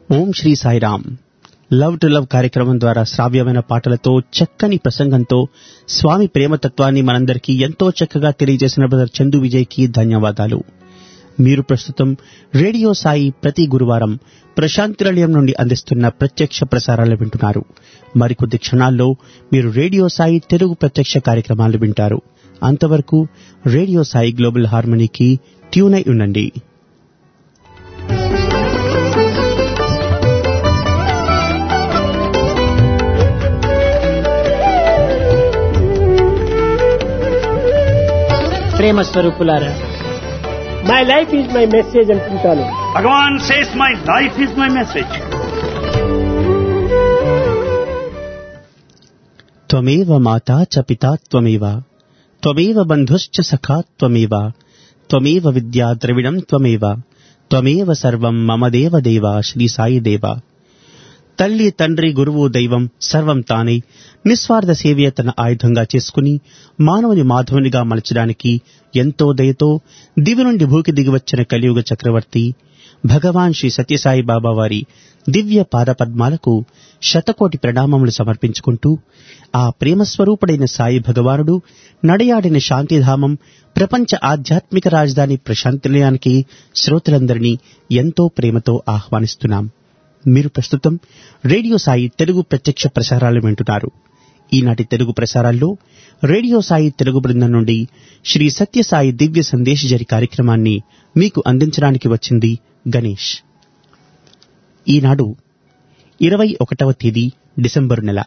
Om Shri Sairam love to love కార్యక్రమం ద్వారా శ్రావ్యమైన పాటలతో చక్కని ప్రసంగంతో స్వామి ప్రేమతత్వాన్ని మనందరికీ ఎంతో చక్కగా తెలియజేసిన బ్రదర్ చందు విజయ్కి ధన్యవాదాలు మీరు ప్రస్తుతం రేడియో సాయి ప్రతి గురువారం ప్రశాంతి నిలయం నుండి అందిస్తున్న ప్రత్యక్ష ప్రసారాలు వింటున్నారు మరికొద్ది క్షణాల్లో మీరు రేడియో సాయి తెలుగు ప్రత్యక్ష కార్యక్రమాలు వింటారు అంతవరకు రేడియో సాయి గ్లోబల్ హార్మనీకి ట్యూన్ అయి ఉండండి ప్రేమ స్వరూపులారా my life is my message అంటుంటాను Bhagavan says, My life is my message. త్వమేవ మాతా చ పితా త్వమేవ త్వమేవ బంధుశ్చ సఖా త్వమేవ త్వమేవ విద్యా ద్రవిడం త్వమేవ త్వమేవ సర్వం మమ దేవ దేవ శ్రీ సాయి దేవ తల్లి తండ్రి గురువు దైవం సర్వం తానే నిస్వార్థ సేవయ తన ఆయుధంగా చేసుకుని మానవుని మాధవునిగా మలచడానికి ఎంతో దయతో దివి నుండి భూకి దిగివచ్చిన కలియుగ చక్రవర్తి భగవాన్ శ్రీ సత్యసాయి బాబా వారి దివ్య పాదపద్మాలకు శతకోటి ప్రణామములు సమర్పించుకుంటూ ఆ ప్రేమస్వరూపుడైన సాయి భగవానుడు నడయాడిన శాంతిధామం ప్రపంచ ఆధ్యాత్మిక రాజధాని ప్రశాంతిలయానికి శ్రోతలందరినీ ఎంతో ప్రేమతో ఆహ్వానిస్తున్నాం మీరు ప్రస్తుతం రేడియో సాయి తెలుగు ప్రత్యక్ష ప్రసారాలు వింటున్నారు ఈనాటి తెలుగు ప్రసారాల్లో రేడియో సాయి తెలుగు బృందం నుండి శ్రీ సత్యసాయి దివ్య సందేశ జరి కార్యక్రమాన్ని మీకు అందించడానికి వచ్చింది గణేష్ ఈనాడు ఇరవై ఒకటవ తేదీ డిసెంబరు నెల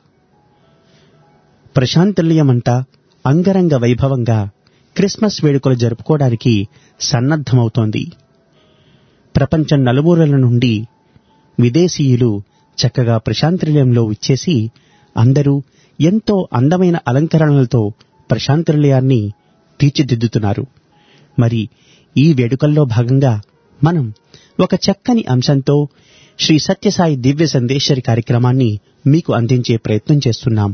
ప్రశాంతల్యమంతా అంగరంగ వైభవంగా క్రిస్మస్ వేడుకలు జరుపుకోవడానికి సన్నద్ధమవుతోంది ప్రపంచం నలుమూలల నుండి విదేశీయులు చక్కగా ప్రశాంతినిలయంలో విచ్చేసి అందరూ ఎంతో అందమైన అలంకరణలతో ప్రశాంతినిలయాన్ని తీర్చిదిద్దుతున్నారు మరి ఈ వేడుకల్లో భాగంగా మనం ఒక చక్కని అంశంతో శ్రీ సత్యసాయి దివ్య సందేశరి కార్యక్రమాన్ని మీకు అందించే ప్రయత్నం చేస్తున్నాం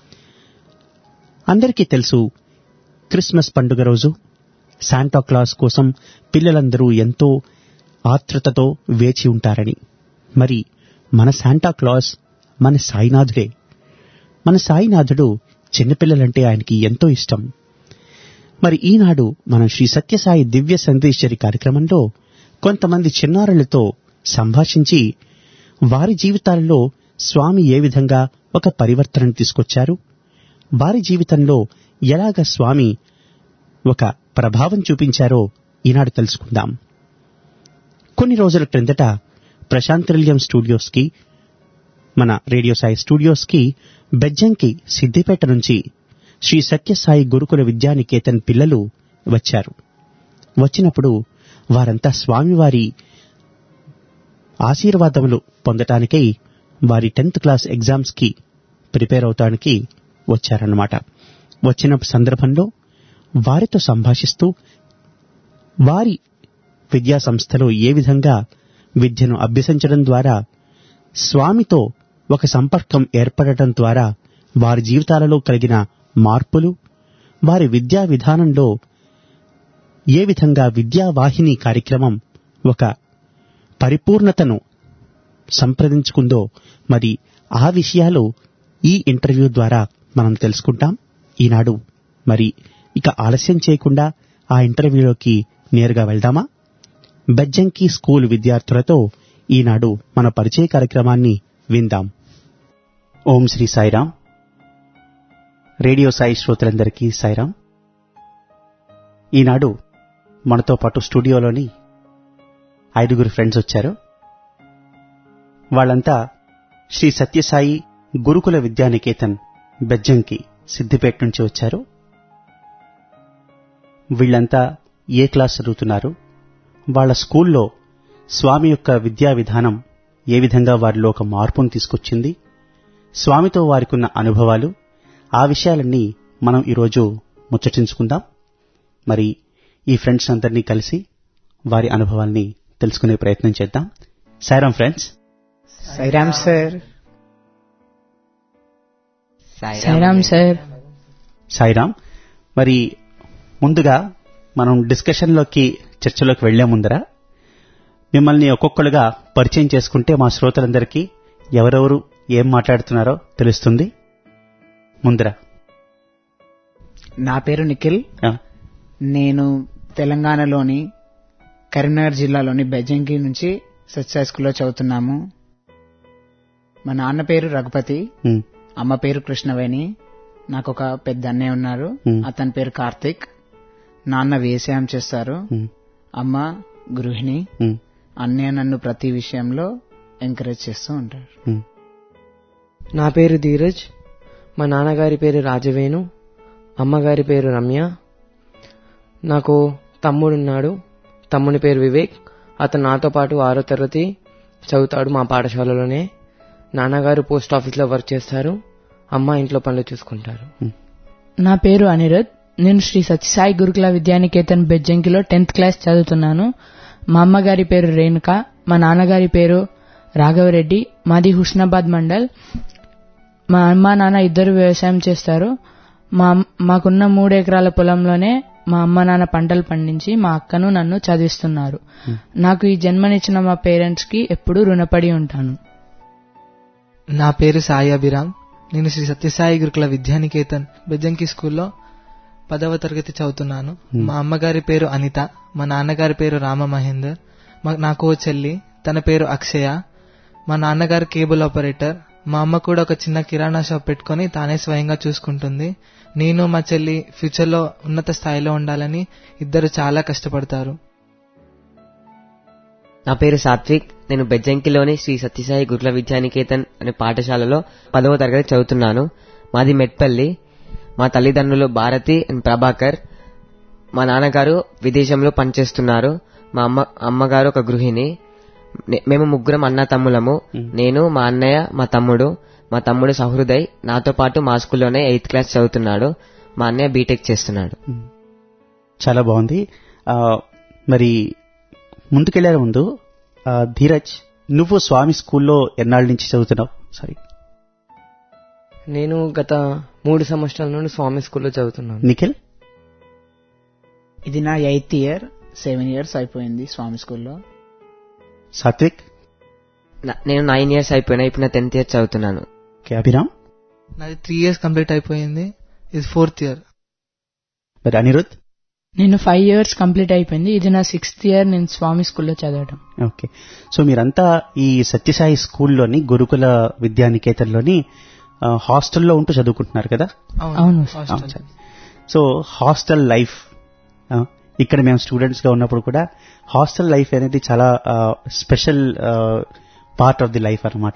అందరికీ తెలుసు క్రిస్మస్ పండుగ రోజు శాంటా క్లాస్ కోసం పిల్లలందరూ ఎంతో ఆతృతతో వేచి ఉంటారని మరి మన శాంటా క్లాస్ మన సాయినాథుడే మన సాయినాథుడు చిన్నపిల్లలంటే ఆయనకి ఎంతో ఇష్టం మరి ఈనాడు మనం శ్రీ సత్యసాయి దివ్య సందేశరి కార్యక్రమంలో కొంతమంది చిన్నారులతో సంభాషించి వారి జీవితాలలో స్వామి ఏ విధంగా ఒక పరివర్తనను తీసుకొచ్చారు వారి జీవితంలో ఎలాగ స్వామి ఒక ప్రభావం చూపించారో ఈనాడు తెలుసుకుందాం కొన్ని రోజుల క్రిందట ప్రశాంతరిల్యం స్టూడియోస్ కి మన రేడియో సాయి స్టూడియోస్ కి బెజ్జంకి సిద్దిపేట నుంచి శ్రీ సత్యసాయి గురుకుల విద్యానికేతన్ పిల్లలు వచ్చారు వచ్చినప్పుడు వారంతా స్వామివారి ఆశీర్వాదములు పొందటానికై వారి టెన్త్ క్లాస్ ఎగ్జామ్స్ కి ప్రిపేర్ అవటానికి వచ్చారన్నమాట వచ్చిన సందర్భంలో వారితో సంభాషిస్తూ వారి విద్యా సంస్థలో ఏ విధంగా విద్యను అభ్యసించడం ద్వారా స్వామితో ఒక సంపర్కం ఏర్పడటం ద్వారా వారి జీవితాలలో కలిగిన మార్పులు వారి విద్యా విధానంలో ఏ విధంగా విద్యావాహిని కార్యక్రమం ఒక పరిపూర్ణతను సంప్రదించుకుందో మరి ఆ విషయాలు ఈ ఇంటర్వ్యూ ద్వారా మనం తెలుసుకుంటాం ఈనాడు మరి ఇక ఆలస్యం చేయకుండా ఆ ఇంటర్వ్యూలోకి నేరుగా వెళ్దామా బెజ్జంకి స్కూల్ విద్యార్థులతో ఈనాడు మన పరిచయ కార్యక్రమాన్ని విందాం ఓం శ్రీ సాయిరాం రేడియో సాయి శ్రోతలందరికీ సాయిరాం ఈనాడు మనతో పాటు స్టూడియోలోని ఐదుగురు ఫ్రెండ్స్ వచ్చారు వాళ్ళంతా శ్రీ సత్యసాయి గురుకుల విద్యానికేతన్ బెజ్జంకి సిద్దిపేట నుంచి వచ్చారు వీళ్ళంతా ఏ క్లాస్ చదువుతున్నారు వాళ్ళ స్కూల్లో స్వామి యొక్క విద్యా విధానం ఏ విధంగా వారిలో ఒక మార్పును తీసుకొచ్చింది స్వామితో వారికున్న అనుభవాలు ఆ విషయాలన్నీ మనం ఈరోజు ముచ్చటించుకుందాం మరి ఈ ఫ్రెండ్స్ అందరినీ కలిసి వారి అనుభవాల్ని తెలుసుకునే ప్రయత్నం చేద్దాం Sairam friends Sairam sir Sairam sir Sairam మరి ముందుగా మనం డిస్కషన్లోకి చర్చలోకి వెళ్లే ముందర మిమ్మల్ని ఒక్కొక్కరుగా పరిచయం చేసుకుంటే మా శ్రోతలందరికీ ఎవరెవరు ఏం మాట్లాడుతున్నారో తెలుస్తుంది ముందర నా పేరు నిఖిల్ ఆ, నేను తెలంగాణలోని కరీంనగర్ జిల్లాలోని బెజంకి నుంచి సత్య స్కూల్లో చదువుతున్నాము మా నాన్న పేరు రఘుపతి ఉమ్, అమ్మ పేరు కృష్ణవేణి నాకు ఒక పెద్ద అన్నయ్య ఉన్నారు Hmm. అతని పేరు కార్తిక్ నాన్న వ్యవసాయం చేస్తారు ఉమ్, అమ్మ గృహిణి ఉమ్, అన్నయ్య నన్ను ప్రతి విషయంలో ఎంకరేజ్ చేస్తూ ఉంటారు ఉమ్. నా పేరు ధీరజ్ మా నాన్నగారి పేరు రాజవేణు అమ్మగారి పేరు రమ్య నాకు తమ్ముడున్నాడు తమ్ముని పేరు వివేక్ అతను నాతో పాటు ఆరో తరగతి చదువుతాడు మా పాఠశాలలోనే నాన్నగారు పోస్ట్ ఆఫీస్లో వర్క్ చేస్తారు అమ్మ ఇంట్లో పనులు చూసుకుంటారు నా పేరు అనిరుద్ నేను శ్రీ సత్యసాయి గురుకుల విద్యానికేతన్ బెజ్జంకిలో టెన్త్ క్లాస్ చదువుతున్నాను మా అమ్మగారి పేరు రేణుక మా నాన్నగారి పేరు రాఘవరెడ్డి మాది హుస్నాబాద్ మండల్ మా అమ్మ నాన్న ఇద్దరు వ్యవసాయం చేస్తారు మా అమ్- మాకున్న మూడు ఎకరాల పొలంలోనే మా అమ్మ నాన్న పంటలు పండించి మా అక్కను నన్ను చదివిస్తున్నారు నాకు ఈ జన్మనిచ్చిన మా పేరెంట్స్ కి ఎప్పుడూ రుణపడి ఉంటాను నా పేరు సాయి అభిరామ్ నేను శ్రీ సత్యసాయి గురుకుల విద్యానికేతన్ బెజ్జంకి స్కూల్లో పదవ తరగతి చదువుతున్నాను మా అమ్మగారి పేరు అనిత మా నాన్నగారి పేరు రామ మహేందర్ మా నాకు ఓ చెల్లి తన పేరు అక్షయ మా నాన్నగారు కేబుల్ ఆపరేటర్ మా అమ్మ కూడా ఒక చిన్న కిరాణా షాప్ పెట్టుకొని తానే స్వయంగా చూసుకుంటుంది నేను మా చెల్లి ఫ్యూచర్లో ఉన్నత స్థాయిలో ఉండాలని ఇద్దరు చాలా కష్టపడతారు నా పేరు సాత్విక్ నేను బెజ్జంకిలోని శ్రీ సత్యసాయి గురుకుల విద్యానికేతన్ అనే పాఠశాలలో పదవ తరగతి చదువుతున్నాను మాది మెట్పల్లి మా తల్లిదండ్రులు భారతి అండ్ ప్రభాకర్ మా నాన్నగారు విదేశంలో పనిచేస్తున్నారు మా అమ్మ అమ్మగారు ఒక గృహిణి నే- మేము ముగ్గురం అన్న తమ్ములము నేను మా అన్నయ్య మా తమ్ముడు మా తమ్ముడు సహృదయ్ నాతో పాటు మా స్కూల్లోనే ఎయిత్ క్లాస్ చదువుతున్నాడు మా అన్నయ్య బీటెక్ చేస్తున్నాడు చాలా బాగుంది ఆ, మరి ముందుకెళ్లే ముందు ఆ, ధీరజ్ నువ్వు స్వామి స్కూల్లో ఎన్నాళ్ళ నుంచి చదువుతున్నావు సారీ నేను గత మూడు సంవత్సరాల నుండి స్వామి స్కూల్లో చదువుతున్నాను నిఖిల్ ఇది నా ఎయిత్ ఇయర్ సెవెన్ ఇయర్స్ అయిపోయింది స్వామి స్కూల్లో సాత్విక్ నా- నేను నైన్ ఇయర్స్ అయిపోయినా ఇప్పుడు నా టెన్త్ ఇయర్ చదువుతున్నాను ఓకే అభిరామ్ నాది త్రీ ఇయర్స్ కంప్లీట్ అయిపోయింది ఇది ఫోర్త్ ఇయర్ మరి అనిరుద్ నేను ఫైవ్ ఇయర్స్ కంప్లీట్ అయిపోయింది ఇది నా సిక్స్త్ ఇయర్ నేను స్వామి స్కూల్లో చదవడం ఓకే సో మీరంతా ఈ సత్యసాయి స్కూల్లోని గురుకుల విద్యానికేతన్లోని ఆ, హాస్టల్లో ఉంటూ చదువుకుంటున్నారు కదా అవును హాస్టల్ సో హాస్టల్ లైఫ్ ఆ, ఇక్కడ మేము స్టూడెంట్స్ గా ఉన్నప్పుడు కూడా హాస్టల్ లైఫ్ అనేది చాలా special part of the life అనమాట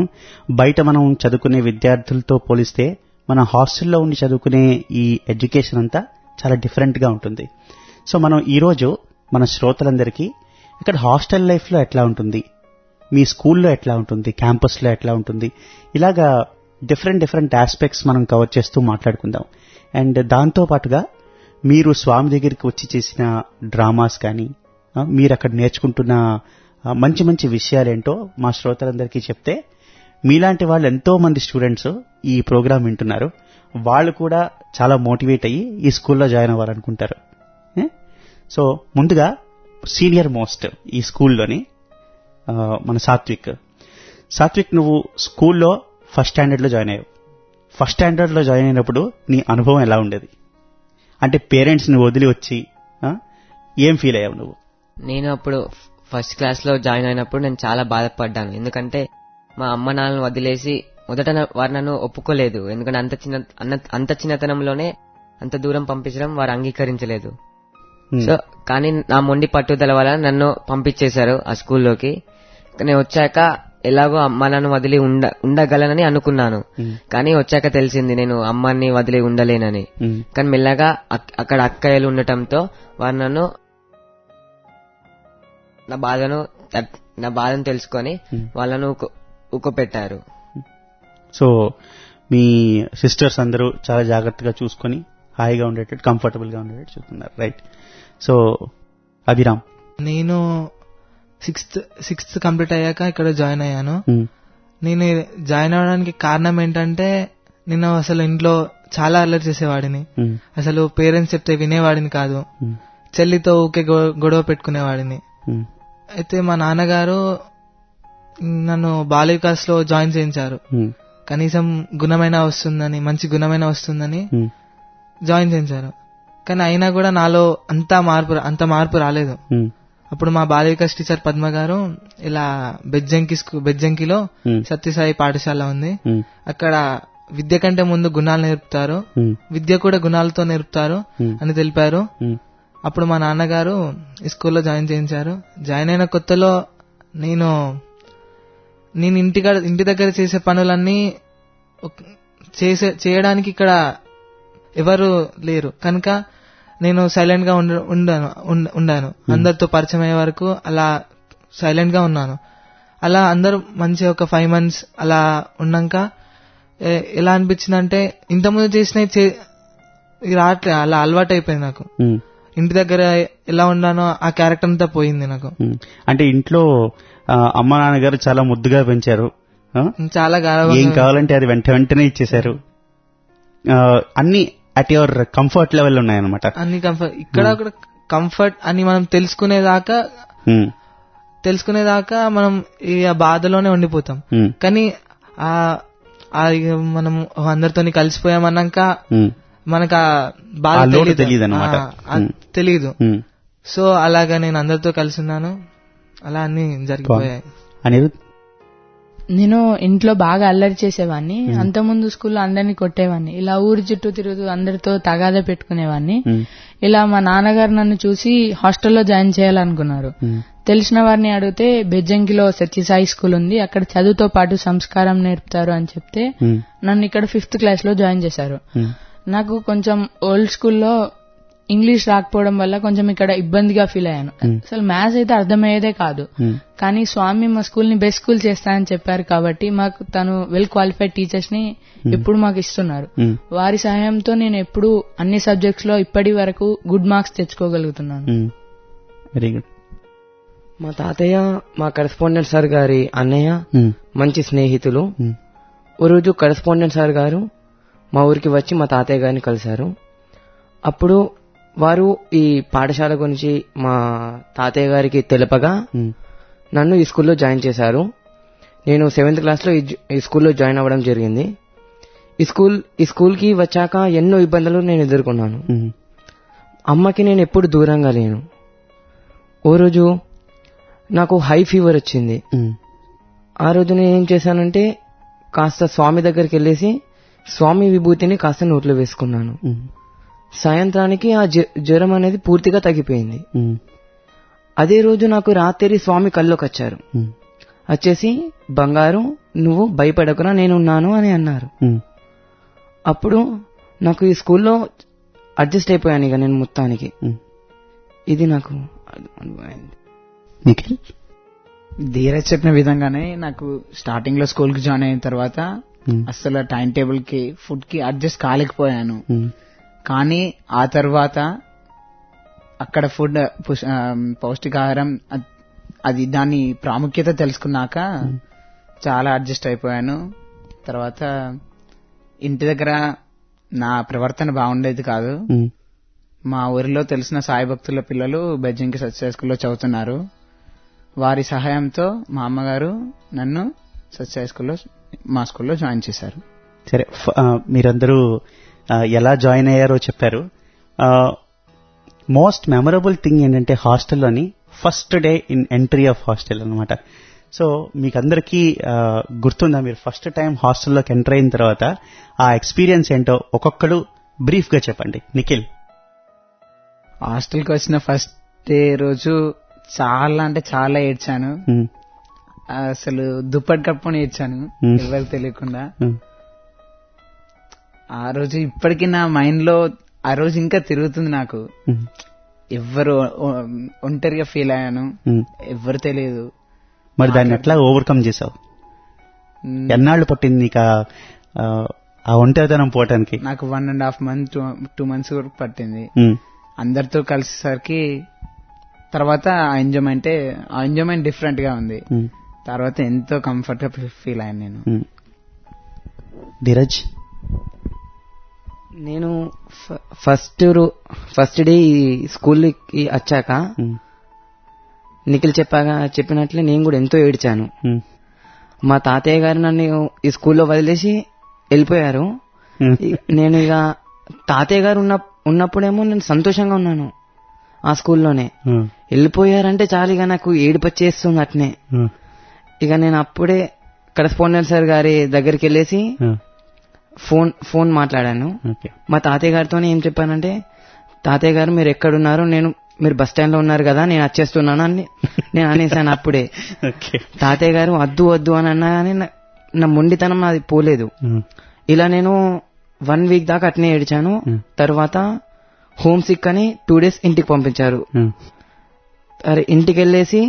బయట మనం చదువుకునే విద్యార్థులతో పోలిస్తే మన హాస్టల్లో ఉండి చదువుకునే ఈ ఎడ్యుకేషన్ అంతా చాలా డిఫరెంట్ గా ఉంటుంది సో మనం ఈరోజు మన శ్రోతలందరికీ ఇక్కడ హాస్టల్ లైఫ్ లో ఎట్లా ఉంటుంది మీ స్కూల్లో ఎట్లా ఉంటుంది క్యాంపస్లో ఎట్లా ఉంటుంది ఇలాగా డిఫరెంట్ డిఫరెంట్ ఆస్పెక్ట్స్ మనం కవర్ చేస్తూ మాట్లాడుకుందాం అండ్ దాంతో పాటుగా మీరు స్వామి దగ్గరికి వచ్చి చేసిన డ్రామాస్ కానీ ఆ, మీరు అక్కడ నేర్చుకుంటున్న ఆ, మంచి మంచి విషయాలేంటో మా శ్రోతలందరికీ చెప్తే మీలాంటి వాళ్ళు ఎంతో మంది స్టూడెంట్స్ ఈ ప్రోగ్రాం వింటున్నారు వాళ్ళు కూడా చాలా మోటివేట్ అయ్యి ఈ స్కూల్లో జాయిన్ అవ్వాలనుకుంటారు ఏ? సో ముందుగా సీనియర్ మోస్ట్ ఈ స్కూల్లోని ఆ, మన సాత్విక్ సాత్విక్ నువ్వు స్కూల్లో ఫస్ట్ స్టాండర్డ్లో జాయిన్ అయ్యావు ఫస్ట్ స్టాండర్డ్లో జాయిన్ అయినప్పుడు నీ అనుభవం ఎలా ఉండేది అంటే పేరెంట్స్ని వదిలి వచ్చి ఆ, ఏం ఫీల్ అయ్యావు నువ్వు నేను అప్పుడు ఫస్ట్ క్లాస్ లో జాయిన్ అయినప్పుడు నేను చాలా బాధపడ్డాను ఎందుకంటే మా అమ్మ నాన్నను వదిలేసి మొదట నా- వారు నన్ను ఒప్పుకోలేదు ఎందుకంటే అంత చిన్న అన్న- అంత చిన్నతనంలోనే అంత దూరం పంపించడం వారు అంగీకరించలేదు Hmm. సో కానీ నా మొండి పట్టుదల వల్ల నన్ను పంపించేశారు ఆ స్కూల్లోకి నేను వచ్చాక ఎలాగో అమ్మ నన్ను వదిలి ఉండ ఉండగలనని అనుకున్నాను Hmm. కానీ వచ్చాక తెలిసింది నేను అమ్మని వదిలి ఉండలేనని Hmm. కానీ మెల్లగా అక్- అక్కడ అక్కయ్యలు ఉండటంతో వారు నన్ను నా బాధను తట్- నా బాధను తెలుసుకొని Hmm. వాళ్ళను ఊకో- ఊకోపెట్టారు సో మీ సిస్టర్స్ అందరూ చాలా జాగ్రత్తగా చూసుకొని హాయిగా ఉండేటట్టు కంఫర్టబుల్ గా ఉండేటట్టు చూస్తున్నారు రైట్ సో అభిరామ్ నేను సిక్స్త్ సిక్స్త్ కంప్లీట్ అయ్యాక ఇక్కడ జాయిన్ అయ్యాను Hmm. నేను జాయిన్ అవడానికి కారణం ఏంటంటే నేను అసలు ఇంట్లో చాలా అల్లరి చేసేవాడిని Hmm. అసలు పేరెంట్స్ చెప్తే వినేవాడిని కాదు Hmm. చెల్లితో ఊకే గొ- గొడవ పెట్టుకునేవాడిని Hmm. అయితే మా నాన్నగారు నన్ను బాల వికాస్ లో జాయిన్ చేయించారు ఉమ్, కనీసం గుణమైన వస్తుందని మంచి గుణమైన వస్తుందని ఉమ్, జాయిన్ చేయించారు కానీ అయినా కూడా నాలో అంత మార్పు అంత మార్పు రాలేదు ఉమ్, అప్పుడు మా బాల వికాస్ టీచర్ పద్మ గారు ఇలా బెజ్జంకి స్కూ- బెజ్జంకిలో ఉమ్, సత్యసాయి పాఠశాల ఉంది ఉమ్, అక్కడ విద్య కంటే ముందు గుణాలు నేర్పుతారు ఉమ్, విద్య కూడా గుణాలతో నేర్పుతారు ఉమ్, అని తెలిపారు ఉమ్, అప్పుడు మా నాన్నగారు ఈ స్కూల్లో జాయిన్ చేయించారు జాయిన్ అయిన కొత్తలో నేను నేను ఇంటి కాడ- ఇంటి దగ్గర చేసే పనులన్నీ ఒక- చేసే చేయడానికి ఇక్కడ ఎవరు లేరు కనుక నేను సైలెంట్ గా ఉండ- ఉండాను ఉండ- ఉండాను అందరితో పరిచయం అయ్యే వరకు అలా సైలెంట్ గా ఉన్నాను అలా అందరూ మంచి ఒక ఫైవ్ మంత్స్ అలా ఉన్నాక ఎ- ఎలా అనిపించింది అంటే ఇంతకుముందు చేసిన రావట్లే అలా అలవాటు అయిపోయింది నాకు ఉమ్, ఇంటి దగ్గర ఎలా ఉన్నానో ఆ క్యారెక్టర్ అంతా పోయింది నాకు ఉమ్. అంటే ఇంట్లో ఆ, అమ్మ నాన్నగారు చాలా ముద్దుగా పెంచారు ఆ? చాలా ఏం గారవంగా కావాలంటే అది వెంట వెంటనే ఇచ్చేశారు ఆ, అన్ని అట్ యువర్ కంఫర్ట్ లెవెల్ ఉన్నాయన్నమాట అన్ని కంఫర్ట్ ఇక్కడ కూడా కంఫర్ట్ అని మనం తెలుసుకునేదాకా ఉమ్, తెలుసుకునేదాకా మనం ఈ ఆ బాధలోనే ఉండిపోతాం ఉమ్, కానీ ఆ ఆ ఇక మనం అందరితోని కలిసిపోయామన్నాక ఉమ్, మనకు ఆ బాధ ఆ లోటు తెలీదు. తెలీదన్నమాట. ఆ, ఆ ఉమ్. తెలీదు ఉమ్. సో అలాగా నేను అందరితో కలిసి ఉన్నాను అలా అన్ని జరిగిపోయాయి అనిరుద్ నేను ఇంట్లో బాగా అల్లరి చేసేవాడిని అంతకుముందు స్కూల్లో అందరినీ కొట్టేవాడిని ఇలా ఊరి చుట్టూ తిరుగుతూ అందరితో తగాదా పెట్టుకునేవాడిని ఉమ్, ఇలా మా నాన్నగారు నన్ను చూసి హాస్టల్లో జాయిన్ చేయాలనుకున్నారు ఉమ్, తెలిసిన వారిని అడిగితే బెజ్జంకిలో సత్యసాయి స్కూల్ ఉంది అక్కడ చదువుతో పాటు సంస్కారం నేర్పుతారు అని చెప్తే ఉమ్, నన్ను ఇక్కడ ఫిఫ్త్ క్లాస్ లో జాయిన్ చేశారు ఉమ్, నాకు కొంచెం ఓల్డ్ స్కూల్లో ఇంగ్లీష్ రాకపోవడం వల్ల కొంచెం ఇక్కడ ఇబ్బందిగా ఫీల్ అయ్యాను అసలు మ్యాథ్స్ అయితే అర్థమయ్యేదే కాదు ఉమ్, కానీ స్వామి మా స్కూల్ ని బెస్ట్ స్కూల్ చేస్తానని చెప్పారు కాబట్టి మాకు తను వెల్ క్వాలిఫైడ్ టీచర్స్ ని ఎప్పుడు మాకు ఇస్తున్నారు ఉమ్, వారి సహాయంతో నేను ఎప్పుడు అన్ని సబ్జెక్ట్స్ లో ఇప్పటి వరకు గుడ్ మార్క్స్ తెచ్చుకోగలుగుతున్నాను ఉమ్. వెరీ గుడ్ మా తాతయ్య మా కరెస్పాండెంట్ సార్ గారి అన్నయ్య ఉమ్, మంచి స్నేహితులు ఉమ్, ఓ రోజు కరెస్పాండెంట్ సార్ గారు మా ఊరికి వచ్చి మా తాతయ్య గారిని కలిశారు అప్పుడు వారు ఈ పాఠశాల గురించి మా తాతయ్య గారికి తెలపగా ఉమ్, నన్ను ఈ స్కూల్లో జాయిన్ చేశారు నేను సెవెంత్ క్లాస్లో ఈ జ- ఈ స్కూల్లో జాయిన్ అవ్వడం జరిగింది ఈ స్కూల్ ఈ స్కూల్కి వచ్చాక ఎన్నో ఇబ్బందులు నేను ఎదుర్కొన్నాను ఉమ్, అమ్మకి నేను ఎప్పుడు దూరంగా లేను ఓ రోజు నాకు హై ఫీవర్ వచ్చింది ఉమ్, ఆ రోజు నేను ఏం చేశానంటే కాస్త స్వామి దగ్గరికి వెళ్ళేసి స్వామి విభూతిని కాస్త నోట్లో వేసుకున్నాను ఉమ్, సాయంత్రానికి ఆ జ్వ- జ్వరం అనేది పూర్తిగా తగ్గిపోయింది ఉమ్, అదే రోజు నాకు రాత్రి స్వామి కల్లోకి వచ్చారు ఉమ్, వచ్చేసి బంగారు నువ్వు భయపడకురా నేనున్నాను అని అన్నారు ఉమ్. అప్పుడు నాకు ఈ స్కూల్లో అడ్జస్ట్ అయిపోయాను ఇక నేను మొత్తానికి ఉమ్. ఇది నాకు అనుభవమైంది నిఖిల్ ధీరజ్ చెప్పిన విధంగానే నాకు స్టార్టింగ్ లో స్కూల్ కి జాయిన్ అయిన తర్వాత ఉమ్, అసలు టైం టేబుల్ కి ఫుడ్ కి అడ్జస్ట్ కాలేకపోయాను ఉమ్, కానీ ఆ తర్వాత అక్కడ ఫుడ్ పుష్- ఆ, పౌష్టికాహారం అద్- అది దాని ప్రాముఖ్యత తెలుసుకున్నాక చాలా అడ్జస్ట్ అయిపోయాను తర్వాత ఇంటి దగ్గర నా ప్రవర్తన బాగుండేది కాదు ఉమ్, మా ఊరిలో తెలిసిన సాయి భక్తుల పిల్లలు బెజ్జింకి సత్య స్కూల్లో చదువుతున్నారు వారి సహాయంతో మా అమ్మగారు నన్ను సత్య స్కూల్లో మా స్కూల్లో జాయిన్ చేశారు సరే ఫ- ఆ, మీరందరూ ఆ, ఎలా జాయిన్ అయ్యారో చెప్పారు మోస్ట్ మెమరబుల్ థింగ్ ఏంటంటే హాస్టల్లోని first day in entry of hostel అనమాట సో మీకు అందరికీ ఆ, గుర్తుందా మీరు ఫస్ట్ టైం హాస్టల్లోకి ఎంటర్ అయిన తర్వాత ఆ ఎక్స్పీరియన్స్ ఏంటో ఒక్కొక్కడు బ్రీఫ్ గా చెప్పండి నిఖిల్ హాస్టల్కి వచ్చిన ఫస్ట్ డే రోజు చాలా అంటే చాలా ఏడ్చాను ఉమ్, అసలు దుప్పటి కప్పుకొని ఏడ్చాను Hmm. ఎవరికి తెలియకుండా ఉమ్, ఆ రోజు ఇప్పటికీ నా మైండ్ లో ఆ రోజు ఇంకా తిరుగుతుంది నాకు ఉమ్, ఎవ్వరు ఒ- ఒంటరిగా ఫీల్ అయ్యాను ఉమ్. ఎవ్వరు తెలియదు మరి దాన్ని ఎట్లా ఓవర్కమ్ చేసావు మ్, ఎన్నాళ్ళు పట్టింది నీకు ఆ- ఆ, ఆ ఒంటరితనం పోవటానికి నాకు one and half month two months వరకు పట్టింది ఉమ్, అందరితో కలిసేసరికి తర్వాత ఆ ఎంజాయ్మెంట్ ఆ ఎంజాయ్మెంట్ డిఫరెంట్ గా ఉంది ఉమ్, తర్వాత ఎంతో కంఫర్ట్ గా ఫీల్ అయ్యాను నేను ఉమ్. ధీరజ్ నేను ఫ- ఫస్ట్ రో ఫస్ట్ డే ఈ స్కూల్కి వచ్చాక ఉమ్, నిఖిల్ చెప్పాగా చెప్పినట్లే నేను కూడా ఎంతో ఏడ్చాను ఉమ్, మా తాతయ్య గారు నన్ను ఈ స్కూల్లో వదిలేసి వెళ్ళిపోయారు ఉమ్, ఇ- నేను ఇక తాతయ్య గారు ఉన్న ఉన్నప్పుడేమో నేను సంతోషంగా ఉన్నాను ఆ స్కూల్లోనే ఉమ్, వెళ్ళిపోయారంటే చాలు ఇక నాకు ఏడుపు వచ్చేస్తుంది అట్నే ఉమ్, ఇక నేను అప్పుడే కరెస్పాండెంట్ సార్ గారి దగ్గరికి వెళ్ళేసి ఉమ్, ఫోన్ ఫోన్ మాట్లాడాను ఓకే మా తాతయ్య గారితోనే ఏం చెప్పానంటే తాతయ్య గారు మీరు ఎక్కడున్నారు నేను మీరు బస్ స్టాండ్ లో ఉన్నారు కదా నేను వచ్చేస్తున్నాను అని నేను అనేసాను అప్పుడే ఓకే తాతయ్య గారు వద్దు వద్దు అని అన్నా కానీ నా- నా మొండితనం అది పోలేదు ఉమ్, ఇలా నేను వన్ వీక్ దాకా అట్నే ఏడిచాను Hmm. తర్వాత హోమ్ సిక్ అని టూ డేస్ ఇంటికి పంపించారు ఉమ్, అరే ఇంటికి వెళ్ళేసి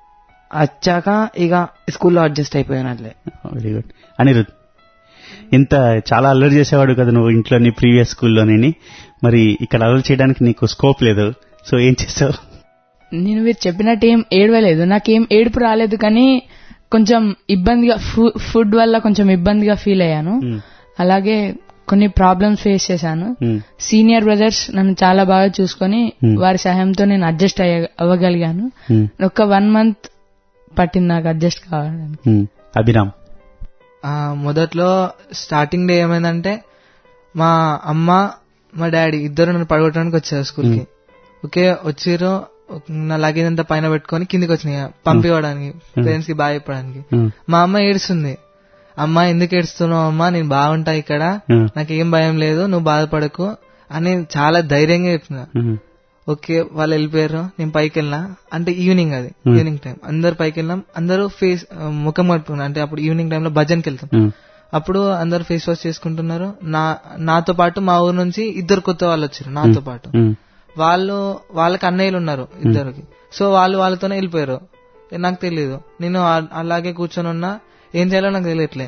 వచ్చాక ఇక స్కూల్లో అడ్జస్ట్ అయిపోయాను అట్లే వెరీ గుడ్ అనిరుద్ ఇంత చాలా అల్లరి చేసేవాడు కదా నువ్వు ఇంట్లో నీ ప్రీవియస్ స్కూల్లోని మరి ఇక్కడ అల్లరి చేయడానికి నీకు స్కోప్ లేదు సో ఏం చేసావు నేను మీరు చెప్పినట్టు ఏం ఏడవలేదు నాకేం ఏడుపు రాలేదు కానీ కొంచెం ఇబ్బందిగా ఫు- ఫుడ్ వల్ల కొంచెం ఇబ్బందిగా ఫీల్ అయ్యాను ఉమ్, అలాగే కొన్ని ప్రాబ్లమ్స్ ఫేస్ చేశాను ఉమ్, సీనియర్ బ్రదర్స్ నన్ను చాలా బాగా చూసుకొని Hmm. వారి సహాయంతో నేను అడ్జస్ట్ అయ్య అవ్వగలిగాను ఉమ్, ఒక వన్ మంత్ పట్టింది నాకు అడ్జస్ట్ కావడానికి ఉమ్. అభిరామ్ ఆ, మొదట్లో స్టార్టింగ్ డే ఏమైందంటే మా అమ్మ మా డాడీ ఇద్దరు నన్ను పడగొట్టడానికి వచ్చారు స్కూల్కి ఓకే వచ్చిర్రు నా లగేజ్ అంతా పైన పెట్టుకొని కిందికి వచ్చినాయి పంపివ్వడానికి పేరెంట్స్ కి బాగా చెప్పడానికి ఉమ్, మా అమ్మ ఏడుస్తుంది అమ్మ ఎందుకు ఏడుస్తున్నావు అమ్మా నేను బాగుంటా ఇక్కడ ఉమ్, నాకేం భయం లేదు నువ్వు బాధపడకు అని చాలా ధైర్యంగా చెప్పిన ఉమ్, ఓకే వాళ్ళు వెళ్ళిపోయారు నేను పైకి వెళ్ళినా అంటే ఈవినింగ్ అది Hmm. ఈవినింగ్ టైం అందరు పైకి వెళ్ళాం అందరూ ఫేస్ ముఖం కట్టుకున్నారు అంటే అప్పుడు ఈవినింగ్ టైంలో భజన్కి వెళ్తాం ఉమ్, అప్పుడు అందరు ఫేస్ వాష్ చేసుకుంటున్నారు నా నాతో పాటు మా ఊరు నుంచి ఇద్దరు కొత్త వాళ్ళు వచ్చారు నాతో పాటు ఉమ్, వాళ్ళు వాళ్ళకి అన్నయ్యలు ఉన్నారు ఇద్దరికి సో వాళ్ళు వాళ్ళతోనే వెళ్ళిపోయారు నాకు తెలియదు నేను ఆ- అలాగే కూర్చొని ఉన్నా ఏం చేయాలో నాకు తెలియట్లే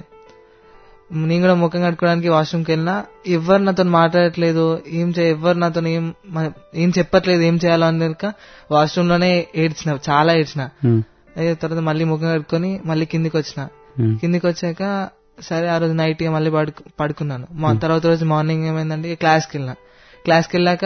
నేను కూడా ముఖం కట్టుకోవడానికి వాష్రూమ్కి వెళ్ళినా ఎవరు నాతో మాట్లాడట్లేదు ఏం చే ఎవరు నాతో ఏం మ- ఏం చెప్పట్లేదు ఏం చేయాలో అనేక వాష్రూమ్ లోనే ఏడ్చిన చాలా ఏడ్చిన ఉమ్, అయ్యో తర్వాత మళ్ళీ ముఖం కట్టుకొని మళ్ళీ కిందికి వచ్చిన ఉమ్, కిందికి వచ్చాక సరే ఆ రోజు నైట్ మళ్ళీ పడుకు పడుకున్నాను మా తర్వాత రోజు మార్నింగ్ ఏమైందంటే క్లాస్కి వెళ్ళిన క్లాస్కి వెళ్ళాక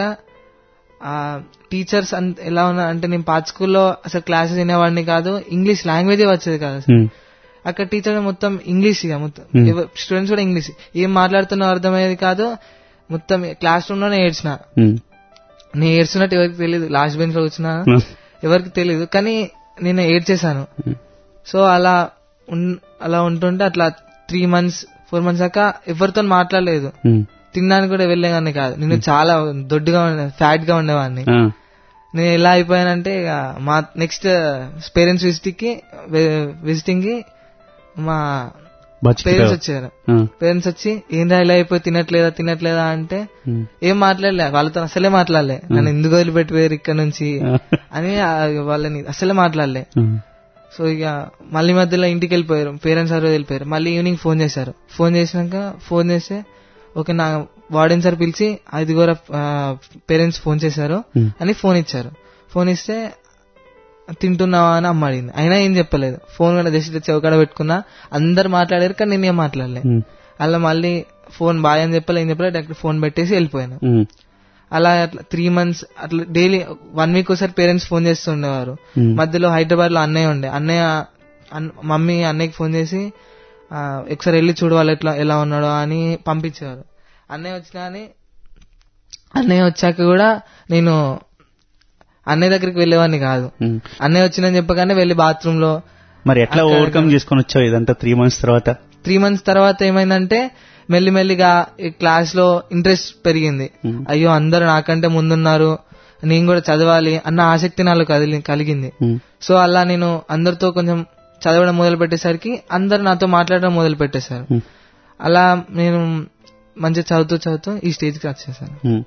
ఆ టీచర్స్ ఎలా ఉన్నా అంటే నేను పాత స్కూల్లో అసలు క్లాసెస్ వినేవాడిని కాదు ఇంగ్లీష్ లాంగ్వేజే వచ్చేది కాదు అసలు. ఉమ్, అక్కడ టీచర్ మొత్తం ఇంగ్లీష్ ఇక మొత్తం Hmm. స్టూడెంట్స్ కూడా ఇంగ్లీష్ ఏం మాట్లాడుతున్నా అర్థమయ్యేది కాదు మొత్తం క్లాస్ రూమ్ లోనే ఏడ్చిన ఉమ్, నేను ఏడ్చినట్టు ఎవరికి తెలియదు లాస్ట్ బెంచ్ లో కూర్చున్నా ఉమ్, ఎవరికి తెలియదు కానీ నేను ఏడ్చేశాను ఉమ్, సో అలా ఉన్- అలా ఉంటుంటే అట్లా త్రీ మంత్స్ ఫోర్ మంత్స్ దాకా ఎవరితో మాట్లాడలేదు ఉమ్, తినడానికి కూడా వెళ్ళేవాడిని కాదు నేను చాలా దొడ్డుగా ఉండే ఫ్యాట్ గా ఉండేవాడిని ఆ, నేను ఎలా అయిపోయానంటే ఇక మా నెక్స్ట్ పేరెంట్స్ విజిటింగ్ కి విజిటింగ్ కి మా బతికిపోయావు. పేరెంట్స్ వచ్చారు ఆ, పేరెంట్స్ వచ్చి ఏందా ఇలా అయిపోయి తినట్లేదా తినట్లేదా అంటే ఉమ్, ఏం మాట్లాడలే వాళ్ళతో అసలే మాట్లాడలే నన్ను ఎందుకు వదిలిపెట్టిపోయారు ఇక్కడ నుంచి అని ఆ వాళ్ళని అసలే మాట్లాడలే ఉమ్, సో ఇక మళ్ళీ మధ్యలో ఇంటికి వెళ్ళిపోయారు పేరెంట్స్ ఆ రోజు వెళ్ళిపోయారు మళ్ళీ ఈవినింగ్ ఫోన్ చేశారు ఫోన్ చేసినాక ఫోన్ చేస్తే ఓకే నా వార్డెన్ సార్ పిలిచి ఐదుగురు పేరెంట్స్ ఫోన్ చేశారు Hmm. అని ఫోన్ ఇచ్చారు ఫోన్ ఇస్తే తింటున్నావా అని అమ్మ అడిగింది అయినా ఏం చెప్పలేదు ఫోన్ కూడా జస్ట్ చెవకడ పెట్టుకున్నా అందరు మాట్లాడారు కానీ నేనేం మాట్లాడలే ఉమ్, అలా మళ్ళీ ఫోన్ బాయ్ అని చెప్పలే ఏం చెప్పలే డైరెక్ట్ ఫోన్ పెట్టేసి వెళ్ళిపోయాను ఉమ్, అలా అట్లా త్రీ మంత్స్ అట్లా డైలీ వన్ వీక్ ఒకసారి పేరెంట్స్ ఫోన్ చేస్తుండేవారు Hmm. మధ్యలో హైదరాబాద్ లో అన్నయ్య ఉండే అన్నయ్య అన్- మమ్మీ అన్నయ్యకి ఫోన్ చేసి ఆ, ఒకసారి వెళ్ళి చూడు వాళ్ళు ఎట్లా ఎలా ఉన్నాడో అని పంపించేవారు అన్నయ్య వచ్చినా అని అన్నయ్య వచ్చాక కూడా నేను అన్నయ్య దగ్గరికి వెళ్ళేవాడిని కాదు ఉమ్. అన్నయ్య వచ్చిందని చెప్పగానే వెళ్ళి బాత్రూమ్ లో మరి ఎట్లా అక్కడ- ఓవర్కమ్ చేసుకొని వచ్చావు ఇదంతా త్రీ మంత్స్ తర్వాత త్రీ మంత్స్ తర్వాత ఏమైందంటే మెల్లిమెల్లిగా ఈ క్లాస్ లో ఇంట్రెస్ట్ పెరిగింది Hmm. అయ్యో అందరూ నాకంటే ముందున్నారు నేను కూడా చదవాలి అన్న ఆసక్తి నాలో కదిలి కలిగింది ఉమ్, సో అలా నేను అందరితో కొంచెం చదవడం మొదలు పెట్టేసరికి అందరు నాతో మాట్లాడడం మొదలు పెట్టేశారు ఉమ్, అలా నేను మంచిగా చదువుతూ చదువుతూ ఈ స్టేజ్ కి వచ్చేసాను ఉమ్,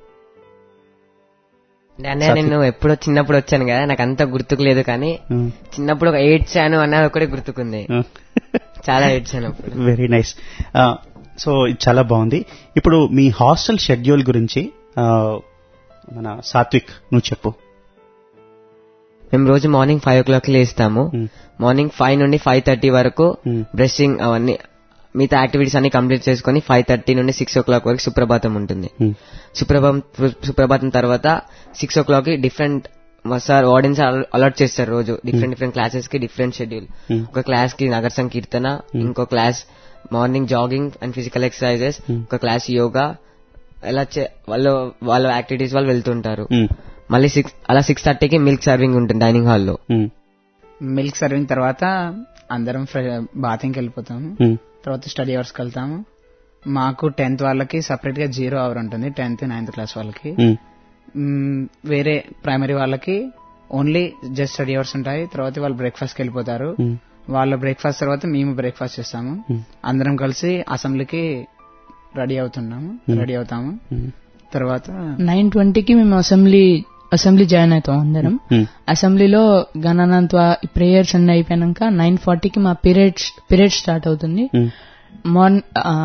అన్నయ్య నేను ఎప్పుడో చిన్నప్పుడు వచ్చాను కదా నాకు అంత గుర్తుకు లేదు కానీ ఉమ్, చిన్నప్పుడు ఒక ఏడ్చాను అన్నది ఒకటే గుర్తుకుంది ఉమ్. చాలా ఏడ్చాను అప్పుడు వెరీ నైస్ సో ఇది చాలా బాగుంది ఇప్పుడు మీ హాస్టల్ షెడ్యూల్ గురించి ఆ, మన సాత్విక్ నువ్వు చెప్పు మేము రోజు మార్నింగ్ ఫైవ్ ఓ క్లాక్ లేస్తాము Hmm. మార్నింగ్ ఫైవ్ నుండి ఫైవ్ థర్టీ వరకు Hmm. బ్రషింగ్ అవన్నీ మిగతా యాక్టివిటీస్ అన్ని కంప్లీట్ చేసుకుని ఫైవ్ థర్టీ నుండి సిక్స్ ఓ క్లాక్ వరకు సుప్రభాతం ఉంటుంది ఉమ్, సుప్రభాతం సుప్రభాతం తర్వాత సిక్స్ ఓ క్లాక్ కి డిఫరెంట్ మా సార్ వార్డెన్స్ అలాట్ చేస్తారు రోజు డిఫరెంట్ డిఫరెంట్ క్లాసెస్ కి డిఫరెంట్ షెడ్యూల్ Hmm. ఒక క్లాస్ కి నగర సంకీర్తన ఇంకో class morning jogging and physical exercises ఒక క్లాస్ యోగా ఎలా చే- వాళ్ళు వాళ్ళ యాక్టివిటీస్ వాళ్ళు వెళ్తుంటారు ఉమ్, మళ్ళీ సిక్స్ అలా సిక్స్ థర్టీకి మిల్క్ సర్వింగ్ ఉంటుంది డైనింగ్ హాల్లో ఉమ్, మిల్క్ సర్వింగ్ తర్వాత అందరం బాతింగ్కి వెళ్ళిపోతాము ఉమ్, తర్వాత స్టడీ అవర్స్కి వెళ్తాము మాకు టెన్త్ వాళ్ళకి సపరేట్ గా జీరో అవర్ ఉంటుంది టెన్త్ నైన్త్ క్లాస్ వాళ్ళకి ఉమ్, మ్మ్, వేరే ప్రైమరీ వాళ్ళకి ఓన్లీ జస్ట్ స్టడీ అవర్స్ ఉంటాయి తర్వాత వాళ్ళు బ్రేక్ఫాస్ట్కి వెళ్ళిపోతారు ఉమ్, వాళ్ళ బ్రేక్ఫాస్ట్ తర్వాత మేము బ్రేక్ఫాస్ట్ చేస్తాము Hmm. అందరం కలిసి అసెంబ్లీకి రెడీ అవుతున్నాము రెడీ అవుతాము ఉమ్, తర్వాత నైన్ ట్వంటీకి మేము అసెంబ్లీ అసెంబ్లీ జాయిన్ అవుతాం అందరం ఉమ్, అసెంబ్లీలో గణనంత్వ ప్రేయర్స్ అన్ని అయిపోయాక నైన్ ఫార్టీకి మా పీరియడ్ పీరియడ్ స్టార్ట్ అవుతుంది ఉమ్, మార్న్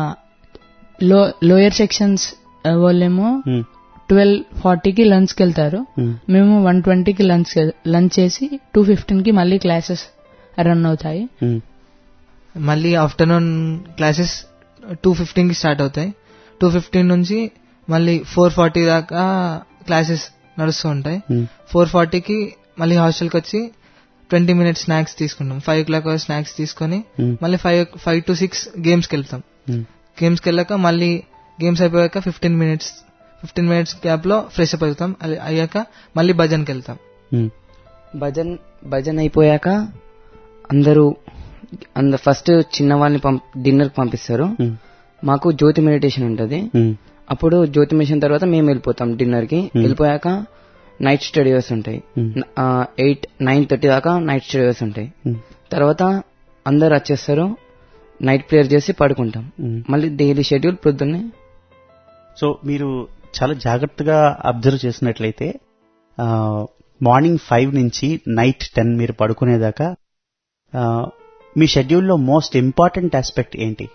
లో లోయర్ సెక్షన్స్ వాళ్ళేమో ఉమ్, ట్వెల్వ్ ఫార్టీకి లంచ్కి వెళ్తారు ఉమ్, మేము వన్ ట్వంటీకి లంచ్ లంచ్ చేసి టూ ఫిఫ్టీన్కి మళ్ళీ క్లాసెస్ రన్ అవుతాయి ఉమ్, మళ్ళీ ఆఫ్టర్నూన్ క్లాసెస్ టూ ఫిఫ్టీన్ కి స్టార్ట్ అవుతాయి టూ ఫిఫ్టీన్ నుంచి మళ్ళీ ఫోర్ ఫార్టీ దాకా క్లాసెస్ నడుస్తూ ఉంటాయి ఉమ్, ఫోర్ ఫార్టీకి మళ్ళీ హాస్టల్కి వచ్చి ట్వంటీ మినిట్స్ స్నాక్స్ తీసుకుంటాం ఫైవ్ ఓ క్లాక్ స్నాక్స్ తీసుకొని ఉమ్, మళ్ళీ ఫైవ్ ఫైవ్ టు సిక్స్ గేమ్స్కి వెళ్తాం ఉమ్, గేమ్స్కి వెళ్ళాక మళ్ళీ గేమ్స్ అయిపోయాక fifteen minutes fifteen minutes gap లో ఫ్రెష్ అప్ అవుతాం అది అయ్యాక మళ్ళీ భజన్కి వెళ్తాం ఉమ్, భజన్ భజన్ అయిపోయాక అందరూ అంద ఫస్ట్ చిన్న వాళ్ళని పంప్ డిన్నర్ పంపిస్తారు ఉమ్, మాకు జ్యోతి మెడిటేషన్ ఉంటుంది ఉమ్, అప్పుడు జ్యోతి మిషన్ తర్వాత మేము వెళ్ళిపోతాం డిన్నర్ కి వెళ్ళిపోయాక నైట్ స్టడీస్ ఉంటాయి Hmm. ఎయిట్ నైన్ థర్టీ దాకా నైట్ స్టడీస్ ఉంటాయి ఉమ్, తర్వాత అందరు వచ్చేస్తారు నైట్ ప్రేయర్ చేసి పడుకుంటాం ఉమ్. మళ్ళీ డైలీ షెడ్యూల్ పొద్దున్నే సో మీరు చాలా జాగ్రత్తగా అబ్జర్వ్ చేసినట్లయితే ఆ, మార్నింగ్ ఫైవ్ నుంచి నైట్ టెన్ మీరు పడుకునేదాకా ఆ, మీ షెడ్యూల్లో మోస్ట్ ఇంపార్టెంట్ ఆస్పెక్ట్ ఏంటి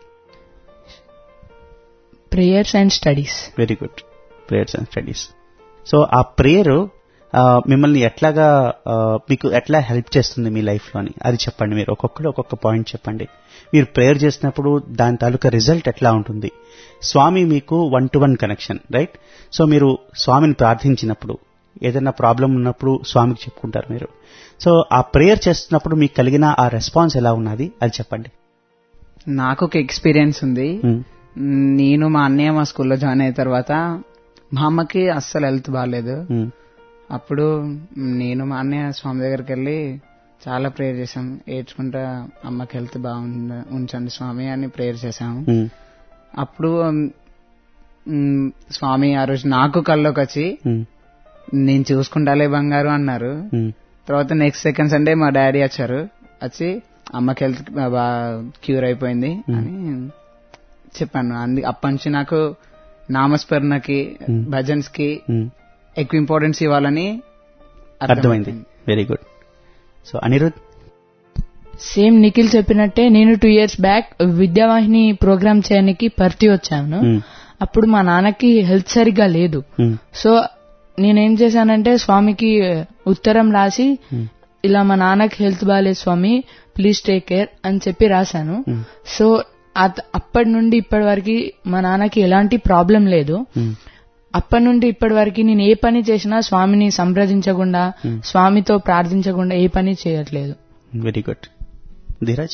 prayers and studies very good prayers and studies so ఆ ప్రేయర్ మిమ్మల్ని ఎట్లాగా ఆ, మీకు ఎట్లా హెల్ప్ చేస్తుంది మీ లైఫ్లోని అది చెప్పండి మీరు ఒక్కొక్కరు ఒక్కొక్క పాయింట్ చెప్పండి మీరు ప్రేయర్ చేసినప్పుడు దాని తాలూకా రిజల్ట్ ఎట్లా ఉంటుంది స్వామి మీకు one to one connection right so మీరు స్వామిని ప్రార్థించినప్పుడు ఏదైనా ప్రాబ్లం ఉన్నప్పుడు స్వామికి చెప్పుకుంటారు మీరు సో ఆ ప్రేయర్ చేస్తున్నప్పుడు మీకు కలిగిన ఆ రెస్పాన్స్ ఎలా ఉన్నది అది చెప్పండి నాకు ఒక ఎక్స్పీరియన్స్ ఉంది ఉమ్, నేను మా అన్నయ్య మా స్కూల్లో జాయిన్ అయిన తర్వాత మా అమ్మకి అస్సలు హెల్త్ బాగాలేదు ఉమ్, అప్పుడు నేను మా అన్నయ్య స్వామి దగ్గరికి వెళ్ళి చాలా ప్రేయర్ చేశాం ఏడ్చుకుంటా అమ్మకి హెల్త్ బాగుండ ఉంచండి స్వామి అని ప్రేయర్ చేశాము ఉమ్, అప్పుడు మ్, స్వామి ఆ రోజు నాకు కల్లోకి వచ్చి ఉమ్, నేను చూసుకుంటాలే బంగారు అన్నారు ఉమ్, తర్వాత నెక్స్ట్ సెకండ్ సండే మా డాడీ వచ్చారు వచ్చి అమ్మకి హెల్త్ బాగా క్యూర్ అయిపోయింది అని చెప్పాను అంది అప్పటి నుంచి నాకు నామస్మరణకి Hmm. భజన్స్ కి ఉమ్. ఎక్కువ ఇంపార్టెన్స్ ఇవ్వాలని అర్థమైంది very good so Anirudh same Nikhil చెప్పినట్టే నేను two years back Vidyavahini program చేయడానికి పర్తి వచ్చాను ఉమ్, అప్పుడు మా నాన్నకి హెల్త్ సరిగ్గా లేదు ఉమ్, సో నేనేం చేశానంటే స్వామికి ఉత్తరం రాసి Hmm. ఇలా మా నాన్నకి హెల్త్ బాగాలేదు స్వామి ప్లీజ్ టేక్ కేర్ అని చెప్పి రాశాను Hmm. సో అత- అప్పటి నుండి ఇప్పటి వరకు మా నాన్నకి ఎలాంటి ప్రాబ్లం లేదు ఉమ్, అప్పటి నుండి ఇప్పటి వరకు నేను ఏ పని చేసినా స్వామిని సంప్రదించకుండా స్వామితో ప్రార్థించకుండా ఏ పని చేయట్లేదు వెరీ గుడ్ ధీరజ్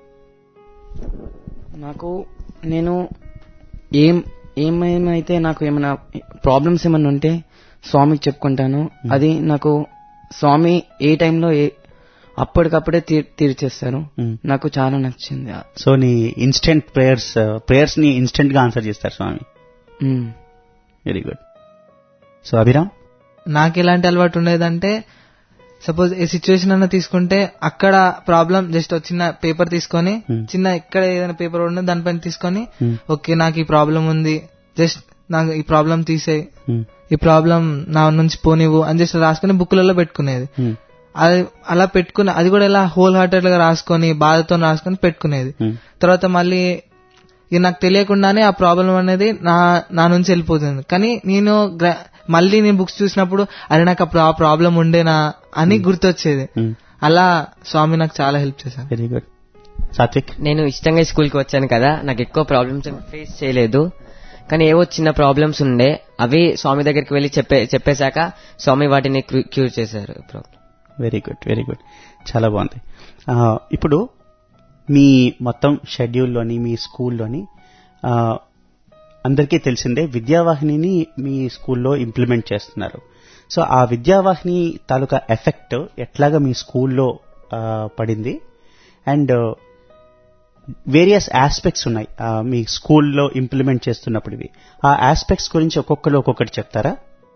నాకు నేను ఏం ఏమైతే నాకు ఏమైనా ప్రాబ్లమ్స్ ఏమైనా ఉంటే స్వామికి చెప్పుకుంటాను అది నాకు స్వామి ఏ టైంలో ఏ అప్పటికప్పుడే తీర్ తీర్చేస్తారు Hmm. నాకు చాలా నచ్చింది సో నీ ఇన్స్టెంట్ ప్రేయర్స్ ప్రేయర్స్ ని ఇన్స్టెంట్ గా ఆన్సర్ చేస్తారు Swami Hmm. Very good so Abhiram నాకు ఎలాంటి అలవాటు ఉండేదంటే సపోజ్ ఏ సిచ్యువేషన్ అన్న తీసుకుంటే అక్కడ ప్రాబ్లం జస్ట్ చిన్న పేపర్ తీసుకొని Hmm. చిన్న ఎక్కడ ఏదైనా పేపర్ ఉండే దానిపైన తీసుకొని Hmm. ఓకే నాకు ఈ ప్రాబ్లం ఉంది జస్ట్ నాకు ఈ ప్రాబ్లం తీసేయి Hmm. ఈ ప్రాబ్లం నా నుంచి పోనివ్వు అని జస్ట్ రాసుకుని బుక్లలో పెట్టుకునేది Hmm. అది అలా పెట్టుకుని అది కూడా ఇలా హోల్ హార్టెడ్ గా రాసుకొని బాధతో రాసుకొని పెట్టుకునేది Hmm. తర్వాత మళ్ళీ ఇక నాకు తెలియకుండానే ఆ ప్రాబ్లం అనేది నా నా నుంచి వెళ్ళిపోతుంది కానీ నేను గ్ర- మళ్ళీ నేను బుక్స్ చూసినప్పుడు అరే నాకు అప్పుడు ఆ ప్రాబ్లం ఉండేనా అని గుర్తొచ్చేది Hmm. అలా స్వామి నాకు చాలా హెల్ప్ చేశారు వెరీ గుడ్ సాత్విక్ నేను ఇష్టంగా స్కూల్ కి వచ్చాను కదా నాకు ఎక్కువ ప్రాబ్లమ్స్ ఫేస్ చేయలేదు కానీ ఏవో చిన్న ప్రాబ్లమ్స్ ఉండే అవి స్వామి దగ్గరికి వెళ్ళి చెప్పే చెప్పేశాక స్వామి వాటిని క్యూర్ చేశారు problem very good very good చాలా బాగుంది ఆ, ఇప్పుడు మీ మొత్తం షెడ్యూల్లోని మీ స్కూల్లోని ఆ, అందరికీ తెలిసిందే విద్యావాహినిని మీ స్కూల్లో ఇంప్లిమెంట్ చేస్తున్నారు సో ఆ విద్యావాహిని తాలూకా ఎఫెక్ట్ ఎట్లాగా మీ స్కూల్లో ఆ, పడింది అండ్ వేరియస్ ఆస్పెక్ట్స్ ఉన్నాయి ఆ, మీ స్కూల్లో ఇంప్లిమెంట్ చేస్తున్నప్పుడు ఇవి ఆ ఆస్పెక్ట్స్ గురించి ఒక్కొక్కరు ఒక్కొక్కటి చెప్తారా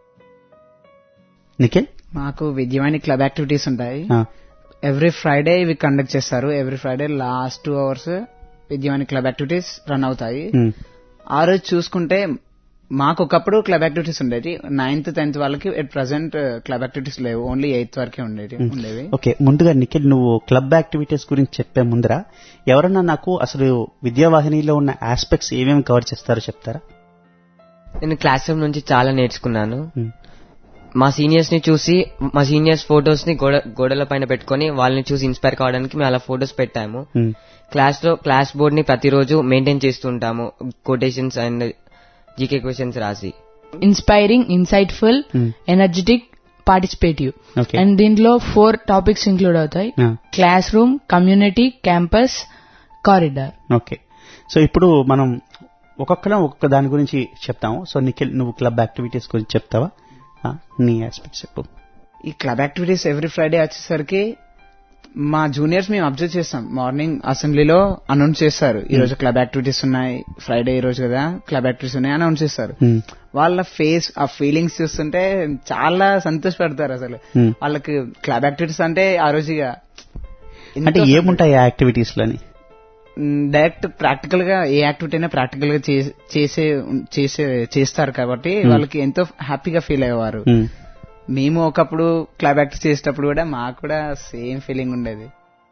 నిఖిల్ మాకు విద్యవాణి క్లబ్ యాక్టివిటీస్ ఉంటాయి ఆ, ఎవ్రీ ఫ్రైడే ఇవి కండక్ట్ చేస్తారు every Friday last two hours Vidyavani club activities run అవుతాయి ఉమ్, ఆ రోజు చూసుకుంటే మాకు ఒకప్పుడు క్లబ్ యాక్టివిటీస్ ఉండేది నైన్త్ టెన్త్ వాళ్ళకి ఎట్ ప్రజెంట్ క్లబ్ యాక్టివిటీస్ లేవు ఓన్లీ ఎయిత్ వరకే ఉండేది ఉండేవి ఓకే ముందుగా నిఖిల్ నువ్వు క్లబ్ యాక్టివిటీస్ గురించి చెప్పే ముందర ఎవరన్నా నాకు అసలు విద్యావాహినిలో ఉన్న ఆస్పెక్ట్స్ ఏమేమి కవర్ చేస్తారో చెప్తారా నేను క్లాస్ రూమ్ నుంచి చాలా నేర్చుకున్నాను ఉమ్, మా సీనియర్స్ ని చూసి మా సీనియర్స్ ఫొటోస్ ని గోడ గోడల పైన పెట్టుకొని వాళ్ళని చూసి ఇన్స్పైర్ కావడానికి మేము అలా ఫొటోస్ పెట్టాము ఉమ్, క్లాస్ లో క్లాస్ బోర్డ్ ని ప్రతిరోజు మెయింటైన్ చేస్తుంటాము కొటేషన్స్ అండ్ జీకే క్వశ్చన్స్ రాసి inspiring insightful Hmm. Energetic participative Okay. And దీంట్లో ఫోర్ టాపిక్స్ ఇంక్లూడ్ అవుతాయి ఆ, class room community campus corridor okay so ఇప్పుడు మనం ఒక్కొక్కరం ఒక్కొక్క దాని గురించి చెప్తాము సో నిఖిల్ నువ్వు క్లబ్ యాక్టివిటీస్ గురించి చెప్తావా ఆ, నీ ఆస్పెక్ట్స్ చెప్పు ఈ క్లబ్ యాక్టివిటీస్ ఎవ్రీ ఫ్రైడే వచ్చేసరికి మా జూనియర్స్ మేము అబ్జర్వ్ చేస్తాం మార్నింగ్ అసెంబ్లీలో అనౌన్స్ చేస్తారు ఈ రోజు క్లబ్ యాక్టివిటీస్ ఉన్నాయి ఫ్రైడే ఈ రోజు కదా క్లబ్ యాక్టివిటీస్ ఉన్నాయి అనౌన్స్ చేస్తారు ఉమ్, వాళ్ళ ఫేస్ ఆ ఫీలింగ్స్ చూస్తుంటే చాలా సంతోషపడతారు అసలు Hmm. వాళ్ళకి క్లబ్ యాక్టివిటీస్ అంటే ఆ రోజు ఇక అంటే ఏముంటాయి ఆ యాక్టివిటీస్ లోని డైరెక్ట్ ప్రాక్టికల్ గా ఏ యాక్టివిటీ అయినా ప్రాక్టికల్ గా చే- చేసే చేసే చేస్తారు కాబట్టి వాళ్ళకి ఎంతో హ్యాపీగా ఫీల్ అయ్యేవారు ఉమ్, మేము ఒకప్పుడు క్లబ్ యాక్ట్ చేసేటప్పుడు కూడా మాకు కూడా సేమ్ ఫీలింగ్ ఉండేది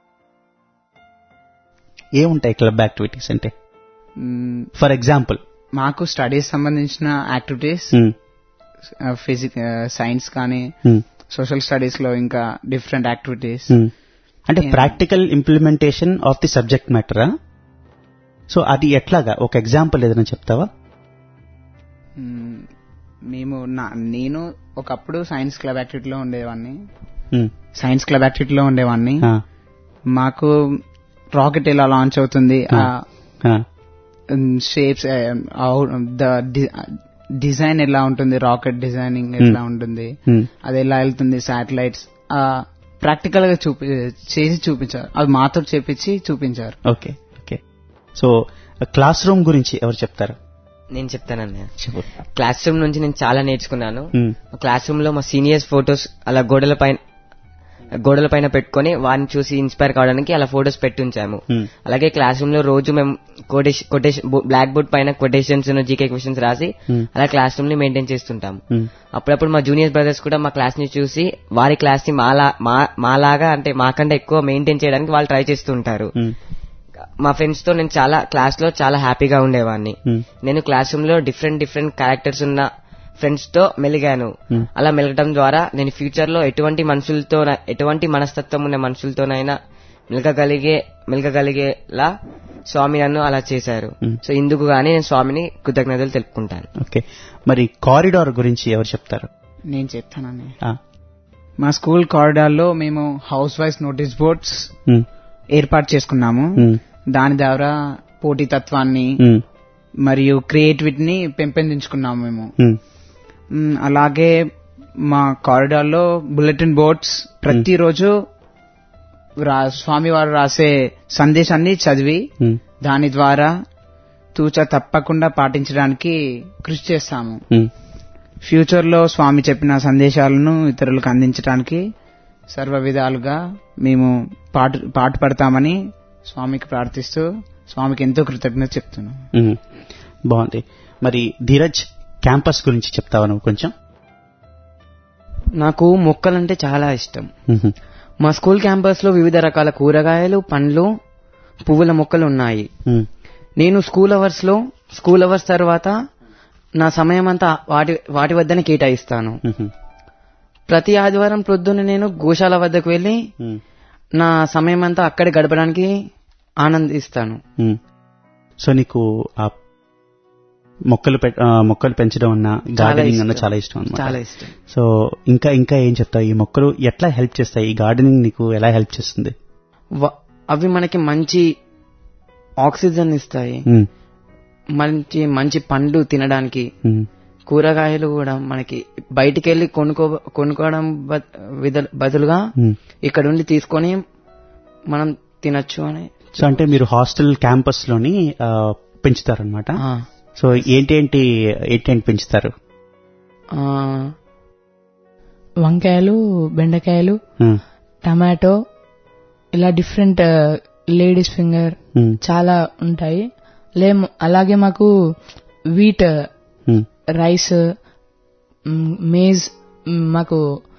ఏముంటాయి క్లబ్ యాక్టివిటీస్ అంటే మ్మ్, ఫర్ ఎగ్జాంపుల్ మాకు స్టడీస్ సంబంధించిన యాక్టివిటీస్ ఫిజిక్ సైన్స్ కానీ సోషల్ స్టడీస్ లో ఇంకా డిఫరెంట్ యాక్టివిటీస్ అంటే Yeah. Practical implementation of the subject మ్యాటరా సో అది ఎట్లాగా ఒక ఎగ్జాంపుల్ ఏదైనా చెప్తావా మ్మ్, మేము నా- నేను ఒకప్పుడు సైన్స్ క్లబ్ యాక్టివిటీలో ఉండేవాడిని ఉమ్, సైన్స్ క్లబ్ యాక్టివిటీలో ఉండేవాడిని ఆ, మాకు రాకెట్ ఎలా లాంచ్ అవుతుంది ఆ, ఆ, షేప్స్ ద డిజైన్ ఎలా ఉంటుంది రాకెట్ డిజైనింగ్ ఎట్లా ఉంటుంది ఉమ్, అది ఎలా వెళ్తుంది శాటిలైట్స్ ప్రాక్టికల్ గా చూపి చేసి చూపించారు అది మాతో చేపించి చూపించారు okay okay so class room గురించి ఎవరు చెప్తారు నేను చెప్తానన్నయ్య చెప్పు క్లాస్ రూమ్ నుంచి నేను చాలా నేర్చుకున్నాను ఉమ్, మా క్లాస్ రూమ్ లో మా సీనియర్స్ ఫొటోస్ అలా గోడల పైన గోడల పైన పెట్టుకొని వారిని చూసి ఇన్స్పైర్ కావడానికి అలా ఫొటోస్ పెట్టుంచాము ఉమ్, అలాగే క్లాస్ రూమ్ లో రోజు మేము కొటేషన్ కొటేషన్ బ్లాక్ బోర్డ్ పైన కొటేషన్స్ జీకే క్వశ్చన్స్ రాసి ఉమ్, అలా క్లాస్ రూమ్ ని మెయింటైన్ చేస్తుంటాం ఉమ్, అప్పుడప్పుడు మా జూనియర్ బ్రదర్స్ కూడా మా క్లాస్ ని చూసి వారి క్లాస్ ని మాలా మా- మాలాగా అంటే మాకంటే ఎక్కువ మెయింటైన్ చేయడానికి వాళ్ళు ట్రై చేస్తూ ఉంటారు ఉమ్, మా ఫ్రెండ్స్ తో నేను చాలా క్లాస్ లో చాలా హ్యాపీగా ఉండేవాడిని ఉమ్, నేను క్లాస్ రూమ్ లో డిఫరెంట్ డిఫరెంట్ క్యారెక్టర్స్ ఉన్న ఫ్రెండ్స్ తో మెలిగాను Hmm. అలా మెలగడం ద్వారా నేను ఫ్యూచర్ లో ఎటువంటి మనుషులతో ఎటువంటి మనస్తత్వం ఉన్న మనుషులతోనైనా మెలగగలిగే మెలగగలిగేలా స్వామి నన్ను అలా చేశారు Hmm. సో ఇందుకు గానీ నేను స్వామిని కృతజ్ఞతలు తెలుపుకుంటాను ఓకే మరి కారిడార్ గురించి ఎవరు చెప్తారు నేను చెప్తానని ఆ, మా స్కూల్ కారిడార్ లో మేము హౌస్ వైస్ నోటీస్ బోర్డ్స్ ఉమ్, ఏర్పాటు చేసుకున్నాము ఉమ్, దాని ద్వారా పోటీతత్వాన్ని ఉమ్, మరియు క్రియేటివిటీని పెంపొందించుకున్నాము మేము ఉమ్, మ్, అలాగే మా కారిడార్ లో బులెటిన్ బోర్డ్స్ ప్రతిరోజు రా- స్వామివారు రాసే సందేశాన్ని చదివి ఉమ్, దాని ద్వారా తూచ తప్పకుండా పాటించడానికి కృషి చేస్తాము ఉమ్, ఫ్యూచర్ లో స్వామి చెప్పిన సందేశాలను ఇతరులకు అందించడానికి సర్వ విధాలుగా మేము పాటు పాటుపడతామని స్వామికి ప్రార్థిస్తూ స్వామికి ఎంతో కృతజ్ఞత చెప్తున్నాం ఉమ్. బాగుంది మరి ధీరజ్ క్యాంపస్ గురించి చెప్తావా నువ్వు కొంచెం నాకు మొక్కలంటే చాలా ఇష్టం ఉహు, మా స్కూల్ క్యాంపస్ లో వివిధ రకాల కూరగాయలు పండ్లు పువ్వుల మొక్కలు ఉన్నాయి ఉమ్, నేను స్కూల్ అవర్స్ లో స్కూల్ అవర్స్ తర్వాత నా సమయం అంతా వాటి వాటి వద్దనే కేటాయిస్తాను ఉహు, ప్రతి ఆదివారం ప్రొద్దున నేను గోశాల వద్దకు వెళ్లి ఉమ్, నా సమయం అంతా అక్కడే గడపడానికి ఆనందిస్తాను ఉమ్. సో నీకు ఆ మొక్కలు పె- ఆ, మొక్కలు పెంచడం అన్న గార్డెనింగ్ అన్న చాలా ఇష్టం చాలా అనమాట ఇష్టం సో ఇంకా ఇంకా ఏం చెప్తావు ఈ మొక్కలు ఎట్లా హెల్ప్ చేస్తాయి ఈ గార్డెనింగ్ నీకు ఎలా హెల్ప్ చేస్తుంది వ- అవి మనకి మంచి ఆక్సిజన్ ఇస్తాయి ఉమ్, మంచి మంచి పండ్లు తినడానికి ఉమ్, కూరగాయలు కూడా మనకి బయటికి వెళ్ళి కొనుక్కో కొనుక్కోవడం బ- విద- బదులుగా ఉమ్. ఇక్కడ ఉండి తీసుకొని మనం తినొచ్చు అని సో అంటే మీరు హాస్టల్ క్యాంపస్ లోని ఆ, పెంచుతారనమాట ఆ, సో ఏంటేంటి ఏంటేంటి పెంచుతారు ఆ, వంకాయలు బెండకాయలు ఉమ్, టమాటో ఇలా డిఫరెంట్ లేడీస్ ఫింగర్ ఉమ్, చాలా ఉంటాయి లేం అలాగే మాకు వీట్ ఉమ్, రైస్ మ్, మేజ్ మ్, మాకు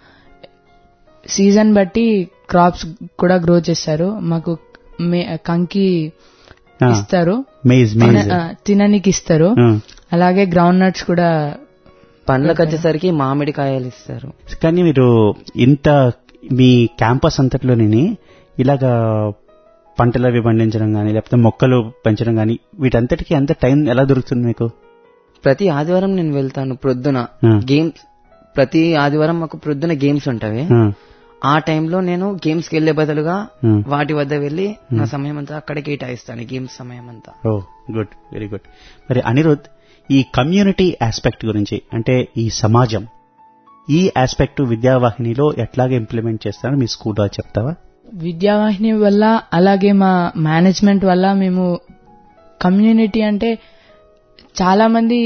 సీజన్ బట్టి క్రాప్స్ కూడా గ్రో చేస్తారు మాకు మే- కంకి ఆ, ఇస్తారు మేజ్ తిన- మేజ్ ఆ, తిననీకి ఇస్తారు ఉమ్. అలాగే గ్రౌండ్ నట్స్ కూడా పండ్లకు వచ్చేసరికి మామిడికాయలు ఇస్తారు కానీ మీరు ఇంత మీ క్యాంపస్ అంతట్లోని ఇలాగా పంటలు అవి పండించడం కానీ లేకపోతే మొక్కలు పెంచడం కానీ వీటంతటికి ఎంత టైం ఎలా దొరుకుతుంది మీకు ప్రతి ఆదివారం నేను వెళ్తాను ప్రొద్దున ఆ. గేమ్స్ ప్రతి ఆదివారం మాకు ప్రొద్దున గేమ్స్ ఉంటాయి ఆ, ఆ టైంలో నేను గేమ్స్ కి వెళ్లే బదులుగా ఆ. వాటి వద్ద వెళ్లి నా సమయం అంతా అక్కడే కేటాయిస్తాను గేమ్స్ సమయం అంతా ఓ గుడ్ వెరీ గుడ్ మరి అనిరుద్ ఈ కమ్యూనిటీ ఆస్పెక్ట్ గురించి అంటే ఈ సమాజం ఈ ఆస్పెక్ట్ విద్యావాహినిలో ఎట్లాగా ఇంప్లిమెంట్ చేస్తారో మీ స్కూల్లో చెప్తావా విద్యావాహిని వల్ల అలాగే మా మేనేజ్మెంట్ వల్ల మేము కమ్యూనిటీ అంటే చాలా మంది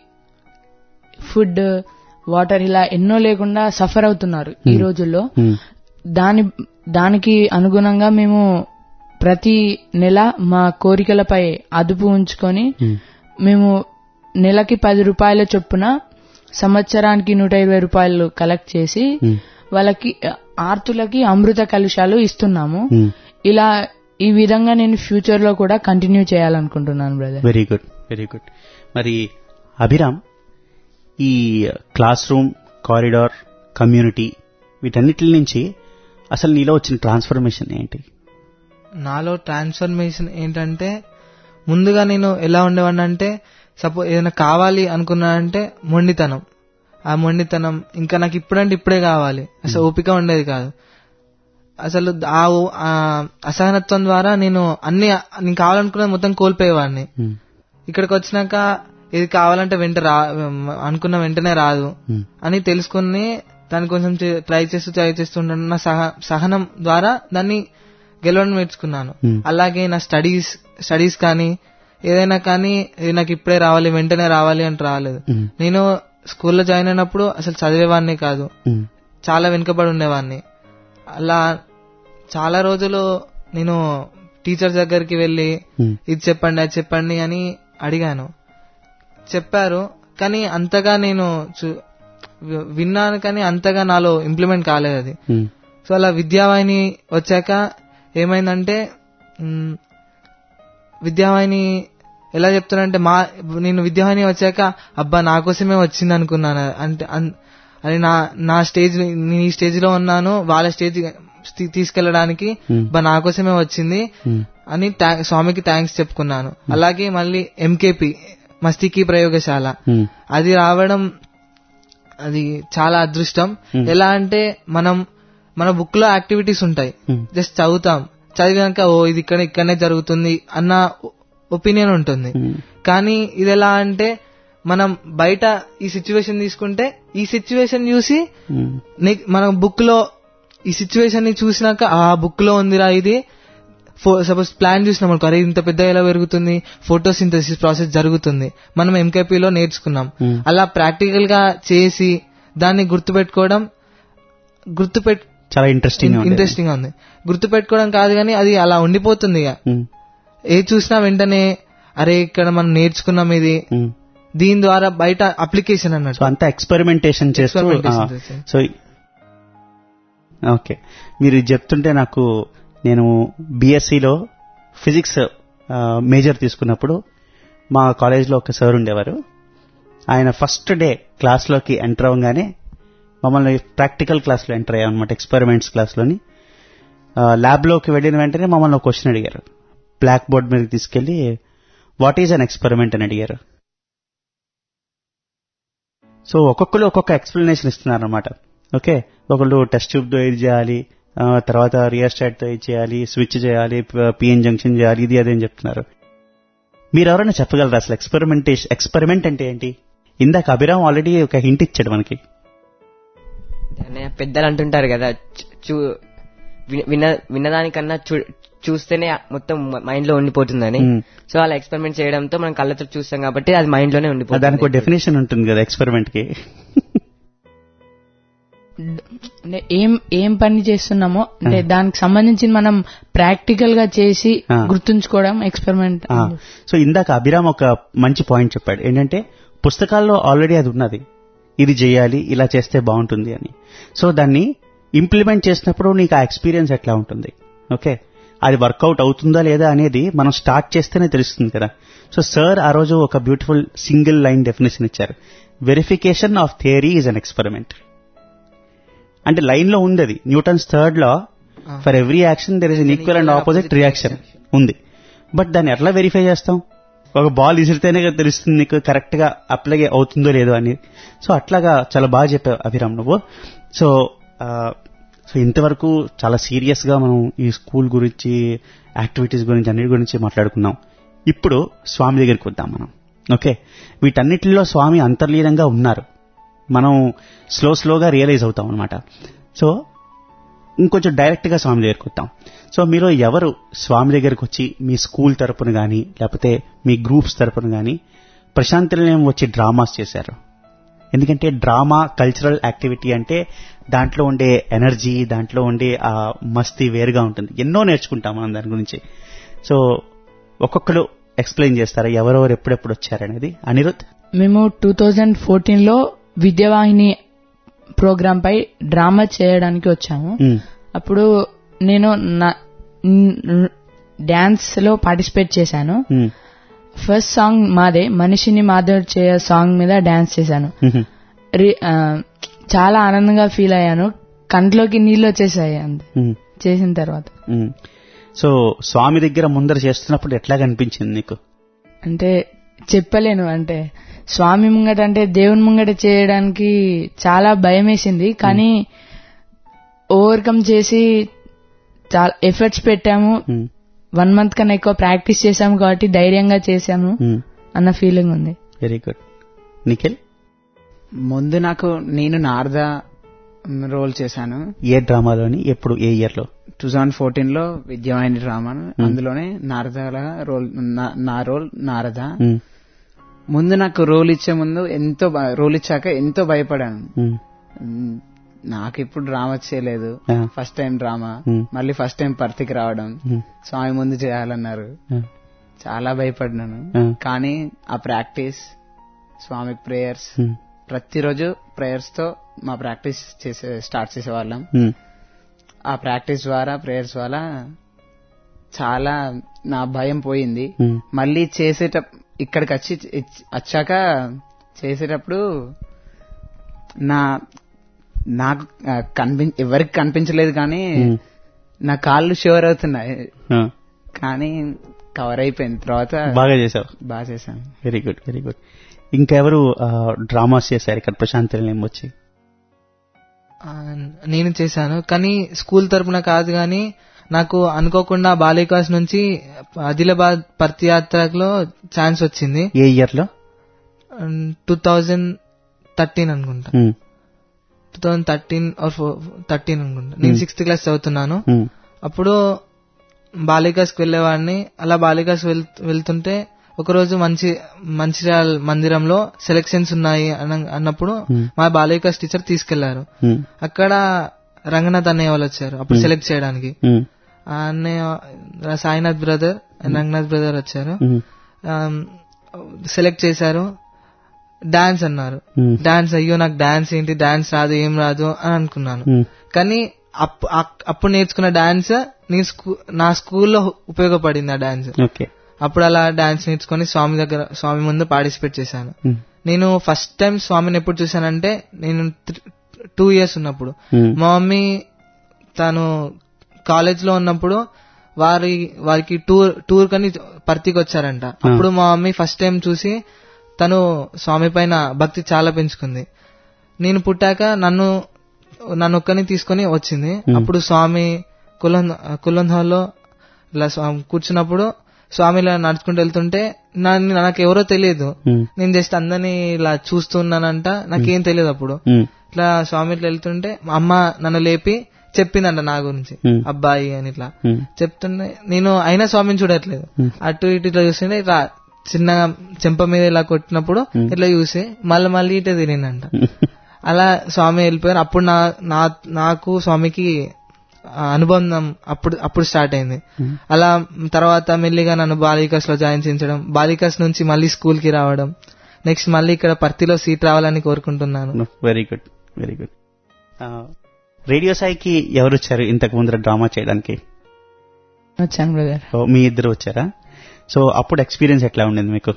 ఫుడ్ వాటర్ ఇలా ఎన్నో లేకుండా సఫర్ అవుతున్నారు ఈ రోజుల్లో ఉమ్, దాని దానికి అనుగుణంగా మేము ప్రతి నెల మా కోరికలపై అదుపు ఉంచుకొని ఉమ్, మేము నెలకి పది రూపాయల చొప్పున సంవత్సరానికి నూట ఇరవై రూపాయలు కలెక్ట్ చేసి ఉమ్, వాళ్ళకి ఆర్తులకి అమృత కలుషాలు ఇస్తున్నాము ఉమ్. ఇలా ఈ విధంగా నేను ఫ్యూచర్ లో కూడా కంటిన్యూ చేయాలనుకుంటున్నాను brother very good very good మరి అభిరామ్ ఈ క్లాస్ రూమ్ కారిడార్ కమ్యూనిటీ వీటన్నిటి నుంచి అసలు నీలో వచ్చిన ట్రాన్స్ఫర్మేషన్ ఏంటి నాలో ట్రాన్స్ఫర్మేషన్ ఏంటంటే ముందుగా నేను ఎలా ఉండేవాడిని అంటే సపోజ్ ఏదైనా కావాలి అనుకున్నానంటే మొండితనం ఆ మొండితనం ఇంకా నాకు ఇప్పుడంటే ఇప్పుడే కావాలి అసలు ఓపిక ఉండేది కాదు అసలు ఆ ఓ- ఆ అసహనత్వం ద్వారా నేను అన్ని నేను కావాలనుకున్నది మొత్తం కోల్పోయేవాడిని ఉమ్, ఇక్కడికి వచ్చినాక ఇది కావాలంటే వెంట రా అనుకున్న వెంటనే రాదు ఉమ్, అని తెలుసుకుని దాన్ని కొంచెం ట్రై చేస్తూ ట్రై చేస్తుంటాను నా సహ సహనం ద్వారా దాన్ని గెలవడం నేర్చుకున్నాను Hmm. అలాగే నా స్టడీస్ స్టడీస్ కానీ ఏదైనా కానీ ఇది నాకు ఇప్పుడే రావాలి వెంటనే రావాలి అంటే రాలేదు ఉమ్, నేను స్కూల్లో జాయిన్ అయినప్పుడు అసలు చదివేవాడిని కాదు ఉమ్, చాలా వెనుకబడి ఉండేవాడిని అలా చాలా రోజులు నేను టీచర్ దగ్గరికి వెళ్ళి ఉమ్, ఇది చెప్పండి అది చెప్పండి అని అడిగాను చెప్పారు కానీ అంతగా నేను చూ- వి- విన్నాను కానీ అంతగా నాలో ఇంప్లిమెంట్ కాలేదు అది ఉమ్, సో అలా విద్యావాహిని వచ్చాక ఏమైందంటే మ్, విద్యావాహిని ఎలా చెప్తానంటే మా నేను విద్యావాహిని వచ్చాక అబ్బా నా కోసమే వచ్చింది అనుకున్నాను అంటే అన్- అది నా నా స్టేజ్ నేను ఈ స్టేజ్ లో ఉన్నాను వాళ్ళ స్టేజ్ తీ- తీసుకెళ్ళడానికి Hmm. అబ్బా నా కోసమే వచ్చింది ఉమ్, అని థా- స్వామికి థ్యాంక్స్ చెప్పుకున్నాను అలాగే మళ్ళీ ఎంకేపి మస్తికి ప్రయోగశాల ఉమ్, అది రావడం అది చాలా అదృష్టం Hmm. ఎలా అంటే మనం మన బుక్ లో యాక్టివిటీస్ ఉంటాయి Hmm. జస్ట్ చదువుతాం చదివాక ఓ ఇది ఇక్కడ ఇక్కడనే జరుగుతుంది అన్న ఒపీనియన్ ఉంటుంది ఉమ్, కానీ ఇది ఎలా అంటే మనం బయట ఈ సిచ్యువేషన్ తీసుకుంటే ఈ సిచ్యువేషన్ చూసి ఉమ్, నెక్- మన బుక్ లో ఈ సిచ్యువేషన్ ని చూసినాక ఆ బుక్ లో ఉందిరా ఇది సపోజ్ ప్లాన్ చూసినాం అనుకో అరే ఇంత పెద్ద ఎలా పెరుగుతుంది ఫోటోసింథసిస్ ప్రాసెస్ జరుగుతుంది మనం MKP లో నేర్చుకున్నాం Hmm. అలా ప్రాక్టికల్ గా చేసి దాన్ని గుర్తుపెట్టుకోవడం గుర్తుపెట్ చాలా ఇంట్రెస్టింగ్ ఇంట్రెస్టింగ్ గా ఉంది గుర్తుపెట్టుకోవడం కాదు కానీ అది అలా ఉండిపోతుంది ఇక ఏ చూసినా వెంటనే అరే ఇక్కడ మనం నేర్చుకున్నాం ఇది దీని ద్వారా బయట అప్లికేషన్ సో అన్నట్టు అంతా ఎక్స్పెరిమెంటేషన్ చేస్తూ Experimentation ఆ, చేసి. సో ఓకే మీరు ఇది చెప్తుంటే నాకు నేను బీఎస్సీలో ఫిజిక్స్ మేజర్ తీసుకున్నప్పుడు మా కాలేజ్లో ఒక సార్ ఉండేవారు ఆయన ఫస్ట్ డే క్లాస్లోకి ఎంటర్ అవ్వగానే మమ్మల్ని ప్రాక్టికల్ క్లాస్లో ఎంటర్ అయ్యామన్నమాట ఎక్స్పెరిమెంట్స్ క్లాస్లోని ల్యాబ్లోకి వెళ్ళిన వెంటనే మమ్మల్ని ఒక క్వశ్చన్ అడిగారు బ్లాక్ బోర్డ్ మీదకి తీసుకెళ్లి వాట్ ఈజ్ అన్ ఎక్స్పెరిమెంట్ అని అడిగారు సో ఒక్కొక్కరు ఒక్కొక్క ఎక్స్ప్లెనేషన్ ఇస్తున్నారు అనమాట ఓకే ఒకళ్ళు టెస్ట్ ట్యూబ్ తో ఇది చేయాలి ఆ, తర్వాత రియర్ తో ఇది చేయాలి స్విచ్ చేయాలి పిఎన్ జంక్షన్ చేయాలి ఇది అదే అని చెప్తున్నారు మీరు ఎవరైనా చెప్పగలరా అసలు ఎక్స్పెరిమెంటేషన్ ఎక్స్పెరిమెంట్ అంటే ఏంటి ఇందాక అభిరామ్ ఆల్రెడీ ఒక హింట్ ఇచ్చాడు మనకి అన్నయ్య పెద్దలు అంటుంటారు కదా చూ- చూ విన- విన్న విన్నదానికన్నా చూ- చూస్తేనే మొత్తం మైండ్ లో ఉండిపోతుందని మ్మ్. సో అలా ఎక్స్పెరిమెంట్ చేయడంతో మనం కళ్ళతో చూస్తాం కాబట్టి అది మైండ్ లోనే దానికి ఒక ఉండిపోతుంది డెఫినేషన్ ఉంటుంది కదా ఎక్స్పెరిమెంట్ కి అంటే ఏం ఏం పని చేస్తున్నామో అంటే దానికి సంబంధించి మనం ప్రాక్టికల్ గా చేసి ఆ. గుర్తుంచుకోవడం ఎక్స్పెరిమెంట్ ఆ, సో ఇందాక అభిరామ్ ఒక మంచి పాయింట్ చెప్పాడు ఏంటంటే పుస్తకాల్లో ఆల్రెడీ అది ఉన్నది ఇది చేయాలి ఇలా చేస్తే బాగుంటుంది అని సో దాన్ని ఇంప్లిమెంట్ చేసినప్పుడు నీకు ఆ ఎక్స్పీరియన్స్ ఎట్లా ఉంటుంది ఓకే అది వర్కౌట్ అవుతుందా లేదా అనేది మనం స్టార్ట్ చేస్తేనే తెలుస్తుంది కదా సో సార్ ఆ రోజు ఒక బ్యూటిఫుల్ సింగిల్ లైన్ డెఫినేషన్ ఇచ్చారు verification of theory is an experiment అంటే లైన్ లో ఉంది అది Newton's third law for every action there is an equal and opposite reaction ఉంది బట్ దాన్ని ఎట్లా వెరిఫై చేస్తాం ఒక బాల్ ఇసిరితేనే కదా తెలుస్తుంది నీకు కరెక్ట్ గా అప్లై అవుతుందో లేదో అని సో అట్లాగా చాలా బాగా చెప్పావు అభిరామ్ నువ్వు సో ఆ, సో ఇంతవరకు చాలా సీరియస్ గా మనం ఈ స్కూల్ గురించి యాక్టివిటీస్ గురించి అన్నిటి గురించి మాట్లాడుకున్నాం ఇప్పుడు స్వామి దగ్గరికి వద్దాం మనం ఓకే వీటన్నిటిలో స్వామి అంతర్లీనంగా ఉన్నారు మనం స్లో స్లోగా రియలైజ్ అవుతాం అనమాట సో ఇంకొంచెం డైరెక్ట్ గా స్వామి దగ్గరికి వద్దాం సో మీరు ఎవరు స్వామి దగ్గరికి వచ్చి మీ స్కూల్ తరపున కానీ లేకపోతే మీ గ్రూప్స్ తరపున కానీ ప్రశాంతి నిలయం వచ్చి డ్రామాస్ చేశారు ఎందుకంటే డ్రామా కల్చరల్ యాక్టివిటీ అంటే దాంట్లో ఉండే ఎనర్జీ దాంట్లో ఉండే ఆ మస్తీ వేరుగా ఉంటుంది ఎన్నో నేర్చుకుంటాం మనం దాని గురించి సో ఒక్కొక్కరు ఎక్స్ప్లెయిన్ చేస్తారా ఎవరెవరు ఎప్పుడెప్పుడు వచ్చారనేది అనిరుద్ మేము టూ థౌజండ్ ఫోర్టీన్ లో విద్యావాహిని ప్రోగ్రామ్ పై డ్రామా చేయడానికి వచ్చాము మ్, అప్పుడు నేను డాన్స్ లో పార్టిసిపేట్ చేశాను మ్, ఫస్ట్ సాంగ్ మాదే మనిషిని మాధవ్ చేయ సాంగ్ మీద డాన్స్ చేశాను మ్హూ. రి- ఆ, చాలా ఆనందంగా ఫీల్ అయ్యాను కంట్లోకి నీళ్ళు వచ్చేసాయి అంతే మ్, చేసిన తర్వాత మ్. సో స్వామి దగ్గర ముందర చేస్తున్నప్పుడు ఎట్లా కనిపించింది నీకు అంటే చెప్పలేను అంటే స్వామి ముంగట అంటే దేవుని ముంగట చేయడానికి చాలా భయం వేసింది కానీ ఓవర్కమ్ చేసి చాలా ఎఫర్ట్స్ పెట్టాము మ్, వన్ మంత్ కన్నా ఎక్కువ ప్రాక్టీస్ చేశాము కాబట్టి ధైర్యంగా చేశాము మ్. అన్న ఫీలింగ్ ఉంది వెరీ గుడ్ నిఖిల్ ముందు నాకు నేను నారద రోల్ చేశాను ఏ డ్రామాలోని ఎప్పుడు ఏ ఇయర్ లో టూ థౌజండ్ ఫోర్టీన్ లో విద్యమైన డ్రామా అందులోనే నారద రోల్ నా- నా రోల్ నారద మ్, ముందు నాకు రోల్ ఇచ్చే ముందు ఎంతో బ- రోల్ ఇచ్చాక ఎంతో భయపడాను మ్, మ్, నాకు ఇప్పుడు డ్రామా చేయలేదు ఆ. ఫస్ట్ టైం డ్రామా మ్. మళ్ళీ ఫస్ట్ టైం పర్తికి రావడం మ్, స్వామి ముందు చేయాలన్నారు ఆ, చాలా భయపడినాను ఆ. కానీ ఆ ప్రాక్టీస్ స్వామికి ప్రేయర్స్ మ్, ప్రతిరోజు ప్రేయర్స్ తో మా ప్రాక్టీస్ చేసే స్టార్ట్ చేసేవాళ్ళం మ్, ఆ ప్రాక్టీస్ ద్వారా ప్రేయర్స్ వల్ల చాలా నా భయం పోయింది మ్, మళ్ళీ చేసేట ఇక్కడికి వచ్చి ఇచ్- వచ్చాక చేసేటప్పుడు నా నాకు ఆ, కనిపి ఎవరికి కనిపించలేదు కానీ మ్, నా కాళ్ళు షోర్ అవుతున్నాయి ఆ, కానీ కవర్ అయిపోయింది తర్వాత బాగా చేసావు బాగా చేశాను వెరీ గుడ్ వెరీ గుడ్ ఇంకెవరు డ్రామాస్ చేశారు ఇక్కడ ప్రశాంత్ నిలయం వచ్చి ఆ, నేను చేశాను కానీ స్కూల్ తరపున కాదు కానీ నాకు అనుకోకుండా బాలికాస్ నుంచి ఆదిలాబాద్ పర్తి యాత్రలో ఛాన్స్ వచ్చింది ఏ ఇయర్ లో టూ థౌజండ్ థర్టీన్ అనుకుంటా మ్, two thousand thirteen or thirteen అనుకుంటా నేను Hmm. సిక్స్త్ క్లాస్ చదువుతున్నాను మ్, అప్పుడు బాలికాస్కి వెళ్ళేవాడిని అలా బాలికాస్ వెళ్ వెళ్తుంటే ఒకరోజు మంచి మంచిర్యాల మందిరంలో సెలక్షన్స్ ఉన్నాయి అన్న- అన్నప్పుడు Hmm. మా బాలికాస్ టీచర్ తీసుకెళ్లారు మ్, అక్కడ రంగనాథ్ అన్నయ్య వాళ్ళు వచ్చారు అప్పుడు Hmm. సెలెక్ట్ చేయడానికి మ్, ఆ అన్నయ్య సాయినాథ్ బ్రదర్ రంగనాథ్ బ్రదర్ వచ్చారు మ్, సెలెక్ట్ చేశారు డాన్స్ అన్నారు మ్, డాన్స్ అయ్యో నాకు డాన్స్ ఏంటి డాన్స్ రాదు ఏం రాదు అని అనుకున్నాను మ్, కానీ అప్- అక్- అప్పుడు నేర్చుకున్న డాన్స్ నీ స్కూ నా స్కూల్లో ఉపయోగపడింది ఆ డాన్స్ ఓకే అప్పుడు అలా డాన్స్ నేర్చుకుని స్వామి దగ్గర స్వామి ముందు పార్టిసిపేట్ చేశాను మ్, నేను ఫస్ట్ టైం స్వామిని ఎప్పుడు చూశానంటే నేను టూ ఇయర్స్ ఉన్నప్పుడు మ్, మా మమ్మీ తను కాలేజ్ లో ఉన్నప్పుడు వారి వారికి టూర్ టూర్ కని పర్తికి వచ్చారంట అప్పుడు మా మమ్మీ ఫస్ట్ టైం చూసి తను స్వామి పైన భక్తి చాలా పెంచుకుంది నేను పుట్టాక నన్ను నన్ను ఒక్కని తీసుకొని వచ్చింది అప్పుడు స్వామి కులం కులం హాల్లో ఇలా స్వామి కూర్చున్నప్పుడు స్వామి ఇలా నడుచుకుంటూ వెళ్తుంటే నన్ను నాకు ఎవరో తెలియదు ఉమ్, నేను జస్ట్ అందరినీ ఇలా చూస్తున్నానంట నాకేం తెలియదు అప్పుడు ఉమ్, ఇట్లా స్వామి ఇట్లా వెళ్తుంటే మా అమ్మ నన్ను లేపి చెప్పిందంట నా గురించి Hmm. అబ్బాయి అని ఇట్లా ఉమ్, చెప్తుంటే నేను అయినా స్వామిని చూడట్లేదు Hmm. అటు ఇటు ఇట్లా చూస్తుంటే ఇట్లా చిన్నగా చెంప మీద ఇలా కొట్టినప్పుడు ఇట్లా చూసి మళ్ళీ మళ్ళీ ఇటే తిరిగిందంట అలా స్వామి వెళ్ళిపోయారు అప్పుడు నా నా- నాకు స్వామికి ఆ అనుబంధం అప్పుడు అప్పుడు స్టార్ట్ అయింది అలా తర్వాత మెల్లిగా నన్ను బాలికస్ లో జాయిన్ చేయించడం బాలికస్ నుంచి మళ్ళీ స్కూల్ కి రావడం నెక్స్ట్ మళ్ళీ ఇక్కడ పర్తిలో సీట్ రావాలని కోరుకుంటున్నాను very good very good radio సాయికి ఎవరు వచ్చారు ఇంతకు ముందర డ్రామా చేయడానికి వచ్చాను బ్రదర్ ఓ, మీ ఇద్దరు వచ్చారా సో అప్పుడు ఎక్స్పీరియన్స్ ఎట్లా ఉండింది మీకు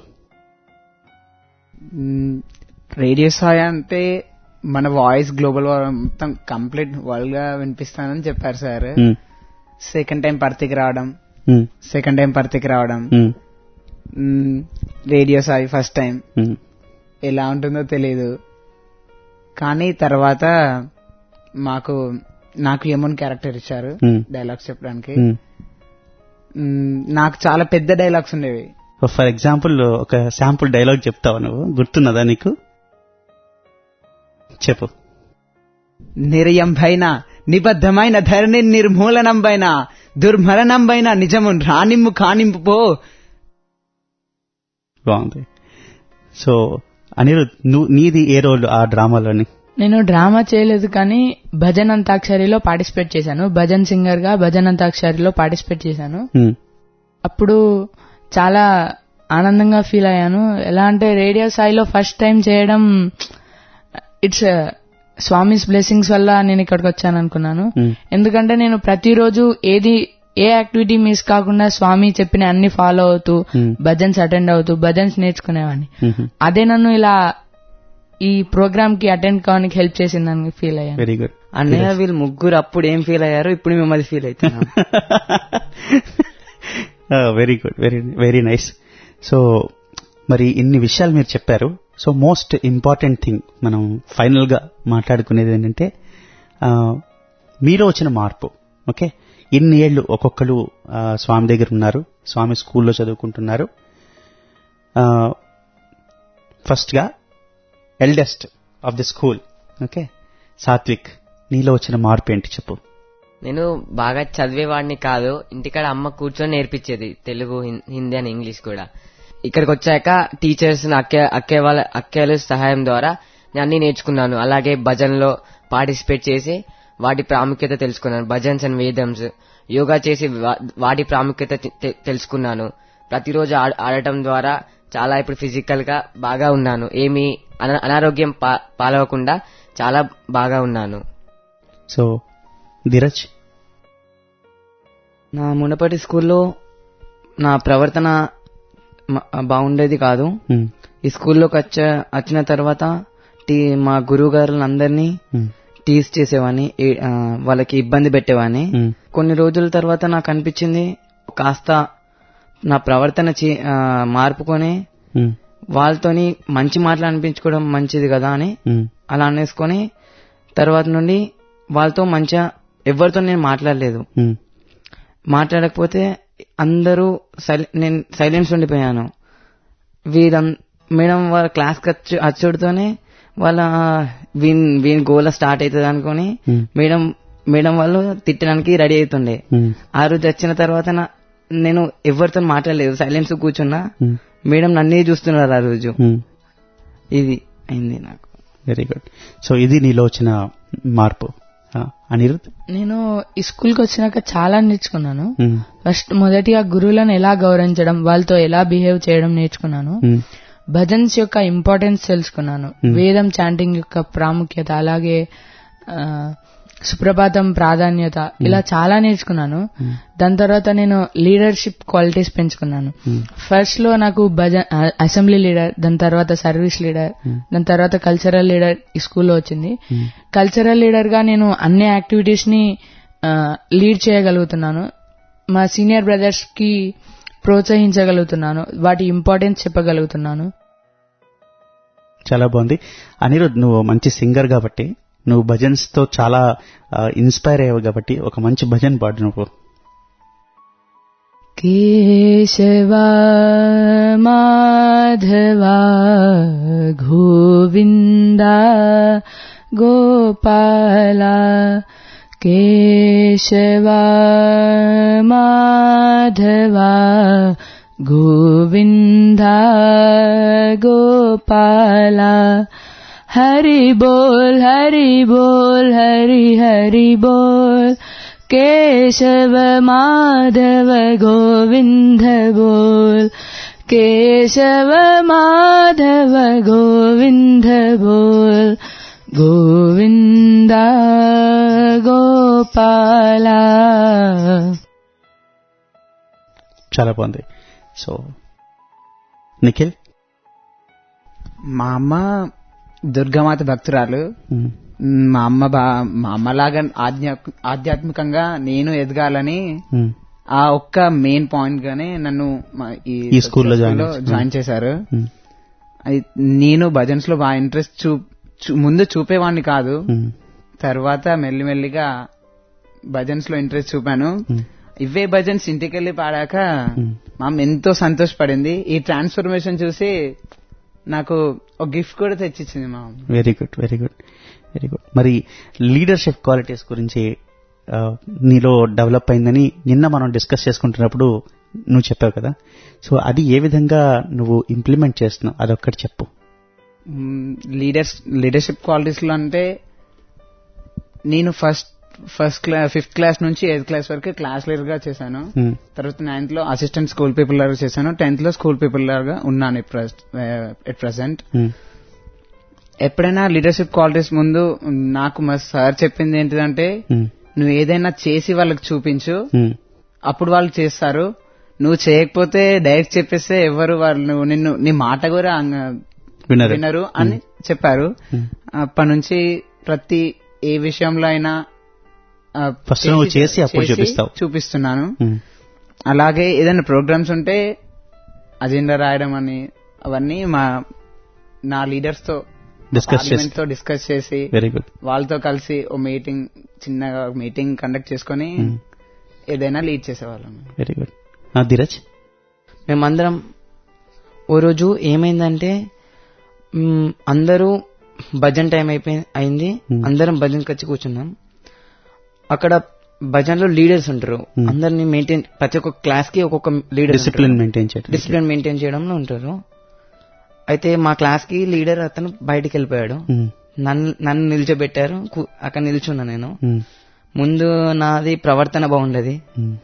మ్, రేడియో సాయి అంటే మన వాయిస్ గ్లోబల్ మొత్తం కంప్లీట్ వరల్డ్ గా వినిపిస్తానని చెప్పారు సార్ ఉమ్, సెకండ్ టైం పర్తికి రావడం ఉమ్, సెకండ్ టైం పర్తికి రావడం ఉమ్, మ్, రేడియో సాయి ఫస్ట్ టైం ఉమ్, ఎలా ఉంటుందో తెలియదు కానీ తర్వాత మాకు నాకు యమున్ క్యారెక్టర్ ఇచ్చారు ఉమ్, డైలాగ్స్ చెప్పడానికి ఉమ్. మ్, నాకు చాలా పెద్ద డైలాగ్స్ ఉండేవి ఫర్ ఎగ్జాంపుల్ ఒక శాంపుల్ డైలాగ్ చెప్తావా నువ్వు గుర్తున్నదా నీకు చెప్పు నిర్యం పైన నిబద్ధమైన ధరణి నిర్మూలనం పైన దుర్మరణం పైన నిజము రానిమ్ము కానింపు పో బాగుంది సో అనిరుద్ నువ్వు నీది ఏ రోల్ ఆ డ్రామాలోని నేను డ్రామా చేయలేదు కానీ భజన్ అంతాక్షరిలో పార్టిసిపేట్ చేశాను భజన్ సింగర్ గా భజన్ అంతాక్షరిలో పార్టిసిపేట్ చేశాను ఉమ్, అప్పుడు చాలా ఆనందంగా ఫీల్ అయ్యాను ఎలా అంటే రేడియో స్థాయిలో ఫస్ట్ టైం చేయడం ఇట్స్ స్వామిస్ బ్లెస్సింగ్స్ వల్ల నేను ఇక్కడికి వచ్చాను అనుకున్నాను ఉమ్, ఎందుకంటే నేను ప్రతిరోజు ఏది ఏ యాక్టివిటీ మిస్ కాకుండా స్వామి చెప్పిన అన్ని ఫాలో అవుతూ Hmm. భజన్స్ అటెండ్ అవుతూ భజన్స్ నేర్చుకునేవాడిని ఉమ్, అదే నన్ను ఇలా ఈ ప్రోగ్రామ్ కి అటెండ్ కావడానికి హెల్ప్ చేసిందని ఫీల్ అయ్యాను వెరీ గుడ్ అన్నయ్య వీళ్ళు ముగ్గురు అప్పుడు ఏం ఫీల్ అయ్యారు ఇప్పుడు మేము అది ఫీల్ అవుతున్నాం very good very very nice so మరి ఇన్ని విషయాలు మీరు చెప్పారు సో మోస్ట్ ఇంపార్టెంట్ థింగ్ మనం ఫైనల్ గా మాట్లాడుకునేది ఏంటంటే ఆ, మీలో వచ్చిన మార్పు ఓకే ఇన్ని ఏళ్ళు ఒక్కొక్కరు ఆ, స్వామి దగ్గర ఉన్నారు స్వామి స్కూల్లో చదువుకుంటున్నారు ఫస్ట్ గా eldest of the school okay Satvik నీలో వచ్చిన మార్పు ఏంటి చెప్పు నేను బాగా చదివేవాడిని కాదు ఇంటికాడ అమ్మ కూర్చొని నేర్పించేది తెలుగు హిం- హిందీ అని ఇంగ్లీష్ కూడా ఇక్కడికి వచ్చాక టీచర్స్ అక్కే అక్కే వాళ్ళ అక్కేల సహాయం ద్వారా నేను అన్ని నేర్చుకున్నాను అలాగే భజన్లో పార్టిసిపేట్ చేసి వాటి ప్రాముఖ్యత తెలుసుకున్నాను భజన్స్ అండ్ వేదమ్స్ యోగా చేసి వా- వాటి ప్రాముఖ్యత తె- తె- తెలుసుకున్నాను ప్రతిరోజు ఆడ- ఆడటం ద్వారా చాలా ఇప్పుడు ఫిజికల్ గా బాగా ఉన్నాను ఏమి అన- అనారోగ్యం పా- పాలవకుండా చాలా బాగా ఉన్నాను సో ధీరజ్ నా మునపటి స్కూల్లో నా ప్రవర్తన మ- బాగుండేది కాదు ఉమ్, ఈ స్కూల్లోకి వచ్చ వచ్చిన తర్వాత టీ మా గురువు గారులందరినీ ఉమ్, టీస్ చేసేవాడిని ఏ- ఆ, వాళ్ళకి ఇబ్బంది పెట్టేవాడిని ఉమ్, కొన్ని రోజుల తర్వాత నాకు అనిపించింది కాస్త నా ప్రవర్తన చే- ఆ, మార్పుకొని ఉమ్, వాళ్ళతోని మంచి మాటలు అనిపించుకోవడం మంచిది కదా అని ఉమ్, అలా అనేసుకొని తర్వాత నుండి వాళ్ళతో మంచిగా ఎవరితో నేను మాట్లాడలేదు ఉమ్, మాట్లాడకపోతే అందరూ సైల- నేను సైలెన్స్ ఉండిపోయాను వీళ్ళం మేడం వాళ్ళ క్లాస్కి వచ్చి వచ్చుడితోనే వాళ్ళ వీన్ వీన్ గోల స్టార్ట్ అవుతుంది అనుకొని Hmm. మేడం మేడం వాళ్ళు తిట్టడానికి రెడీ అవుతుండే ఉమ్, ఆ రోజు వచ్చిన తర్వాత నా- నేను ఎవరితో మాట్లాడలేదు సైలెన్స్ కూర్చున్నా ఉమ్, మేడం నన్నే చూస్తున్నారు ఆ రోజు ఉమ్. ఇది అయింది నాకు వెరీ గుడ్ సో ఇది నీలో వచ్చిన మార్పు ఆ, అనిరుద్ నేను ఈ స్కూల్కి వచ్చినాక చాలా నేర్చుకున్నాను ఉమ్, ఫస్ట్ మొదటిగా గురువులను ఎలా గౌరవించడం వాళ్ళతో ఎలా బిహేవ్ చేయడం నేర్చుకున్నాను ఉమ్, భజన్స్ యొక్క ఇంపార్టెన్స్ తెలుసుకున్నాను వేదం చాంటింగ్ యొక్క ప్రాముఖ్యత అలాగే ఆ, సుప్రభాతం ప్రాధాన్యత ఇలా చాలా నేర్చుకున్నాను దాని తర్వాత నేను లీడర్షిప్ క్వాలిటీస్ పెంచుకున్నాను ఫస్ట్ లో నాకు భజన్ అసెంబ్లీ లీడర్ దాని తర్వాత సర్వీస్ లీడర్ దాని తర్వాత కల్చరల్ లీడర్ ఈ స్కూల్లో వచ్చింది కల్చరల్ లీడర్ గా నేను అన్ని యాక్టివిటీస్ ని లీడ్ చేయగలుగుతున్నాను మా సీనియర్ బ్రదర్స్ కి ప్రోత్సహించగలుగుతున్నాను వాటి ఇంపార్టెన్స్ చెప్పగలుగుతున్నాను చాలా బాగుంది అనిరుద్ నువ్వు మంచి సింగర్ కాబట్టి నువ్వు భజన్స్ తో చాలా ఇన్స్పైర్ అయ్యావు కాబట్టి ఒక మంచి భజన్ పాడు నువ్వు केशवा माधवा गोविन्दा गोपाला केशवा माधवा गोविन्दा गोपाला हरि बोल हरि बोल हरि हरि बोल केशव माधव गोविन्द बोल केशव माधव गोविन्द बोल गोविन्दा गोपाला చాలా బాగుంది సో నిఖిల్ మా అమ్మ దుర్గామాత భక్తురాలు మ్మ్. మా అమ్మ బా మా అమ్మలాగా ఆధ్యాత్మ ఆధ్యాత్మికంగా నేను ఎదగాలని మ్మ్. ఆ ఒక్క మెయిన్ పాయింట్ గానే నన్ను మా ఈ ఈ స్కూల్లో జాయిన్ స్కూల్లో చేశారు. జాయిన్ చేశారు మ్మ్. అయి- నేను భజన్స్ లో బాగా ఇంట్రెస్ట్ చూ చూ- ముందు చూపేవాడిని కాదు మ్మ్. తర్వాత మెల్లిమెల్లిగా భజన్స్ లో ఇంట్రెస్ట్ చూపాను మ్మ్. ఇవే భజన్స్ ఇంటికి వెళ్ళి పాడాక మ్మ్. మా అమ్మ ఎంతో సంతోషపడింది ఈ ట్రాన్స్ఫర్మేషన్ చూసి నాకు ఒక గిఫ్ట్ కూడా తెచ్చిచ్చింది మా అమ్మ very good very good very good మరి లీడర్షిప్ క్వాలిటీస్ గురించి ఆ, నీలో డెవలప్ అయిందని నిన్న మనం డిస్కస్ చేసుకుంటున్నప్పుడు నువ్వు చెప్పావు కదా సో అది ఏ విధంగా నువ్వు ఇంప్లిమెంట్ చేస్తున్నావు అదొక్కటి చెప్పు లీడర్స్ లీడర్షిప్ క్వాలిటీస్ లో అంటే నేను first first class fifth class నుంచి ఎయిత్ క్లాస్ వరకు క్లాస్ లీడర్ గా చేశాను మ్మ్. తర్వాత నైన్త్ లో అసిస్టెంట్ స్కూల్ పీపుల్ లాగా చేశాను టెన్త్ లో స్కూల్ పీపుల్ లాగా ఉన్నాను ఎట్ ప్రెసెంట్ మ్మ్. ఎప్పుడైనా లీడర్షిప్ క్వాలిటీస్ ముందు నాకు మా సార్ చెప్పింది ఏంటిదంటే మ్మ్. నువ్వు ఏదైనా చేసి వాళ్ళకి చూపించు మ్మ్. అప్పుడు వాళ్ళు చేస్తారు నువ్వు చేయకపోతే డైరెక్ట్ చెప్పేస్తే ఎవరు వాళ్ళు నిన్ను నీ మాట కూడా అంగ- వినరు. వినరు అని చెప్పారు మ్మ్. అప్పటి నుంచి ప్రతి ఏ విషయంలో అయినా ఆ, First నువ్వు చేసి అప్పుడు చూపిస్తావు. చూపిస్తున్నాను మ్మ్. అలాగే ఏదైనా ప్రోగ్రామ్స్ ఉంటే అజెండా రాయడం అని అవన్నీ మా నా లీడర్స్ తో Discuss చేసి. తో డిస్కస్ చేసి వెరీ గుడ్ వాళ్ళతో కలిసి ఓ మీటింగ్ చిన్నగా మీటింగ్ కండక్ట్ చేసుకొని మ్మ్. ఏదైనా లీడ్ చేసేవాళ్ళం వెరీ గుడ్ ఆ, ధీరజ్ మేమందరం ఓ రోజు ఏమైందంటే మ్, అందరూ భజన్ టైం అయిపోయి అయింది Hmm. అందరం భజన్కి వచ్చి కూర్చున్నాం అక్కడ భజన్ లో లీడర్స్ ఉంటారు Hmm. అందరిని మెయింటైన్ ప్రతి ఒక్క క్లాస్ కి ఒక్కొక్క లీడర్ డిసిప్లిన్ మెయింటైన్ చేయడం డిసిప్లిన్ మెయింటైన్ చేయడంలో ఉంటారు అయితే మా క్లాస్ కి లీడర్ అతను బయటికి వెళ్ళిపోయాడు మ్మ్. నన్ను నన్ను నిల్చోబెట్టారు కు- అక్కడ నిల్చున్నా నేను మ్మ్. ముందు నాది ప్రవర్తన బాగుండేది మ్మ్.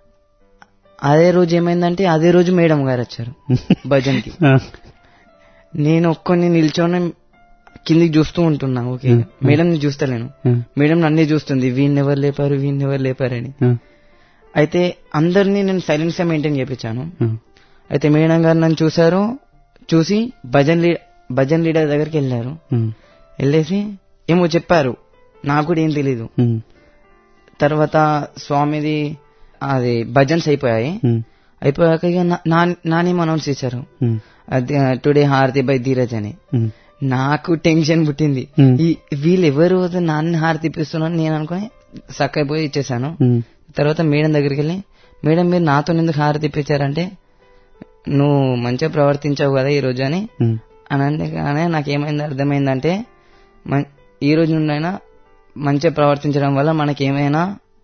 అదే రోజు ఏమైందంటే అదే రోజు మేడం గారు వచ్చారు భజన్ కి ఆ, నేను ఒక్కొని నిల్చొని కిందికి చూస్తూ ఉంటున్నా ఓకే Hmm. మేడం ని చూస్తలేను Hmm. మేడం నన్నే చూస్తుంది వీడిని ఎవరు లేపారు వీడిని ఎవరు లేపారని ఆ, అయితే అందరినీ నేను సైలెన్స్ గా మెయింటైన్ చేపించాను ఆ, అయితే మేడం గారు నన్ను చూశారు చూసి భజన్ లీ భజన్ లీడర్ దగ్గరికి వెళ్ళారు మ్మ్. వెళ్ళేసి ఏమో చెప్పారు నాకు కూడా ఏం తెలీదు మ్మ్. తర్వాత స్వామిది అది భజన్స్ అయిపోయాయి మ్మ్. అయిపోయాక ఇక నా- నా- నానేం అనౌన్స్ చేశారు మ్మ్. అది టుడే హారతి బై ధీరజ్ అని మ్మ్. నాకు టెన్షన్ పుట్టింది Hmm. ఈ వీళ్ళు ఎవరు నాన్న హారతి ఇప్పిస్తున్నాను నేను అనుకుని సక్కైపోయి ఇచ్చేసాను మ్మ్. తర్వాత మేడం దగ్గరికి వెళ్ళి మేడం మీరు నాతో ఎందుకు హారతి ఇప్పించారంటే నువ్వు మంచిగా ప్రవర్తించావు కదా ఈ రోజు అని మ్మ్. అని అనగానే నాకేమైంది అర్థమైందంటే మన్- ఈ రోజు నుండైనా మంచిగా ప్రవర్తించడం వల్ల మనకి ఏమైనా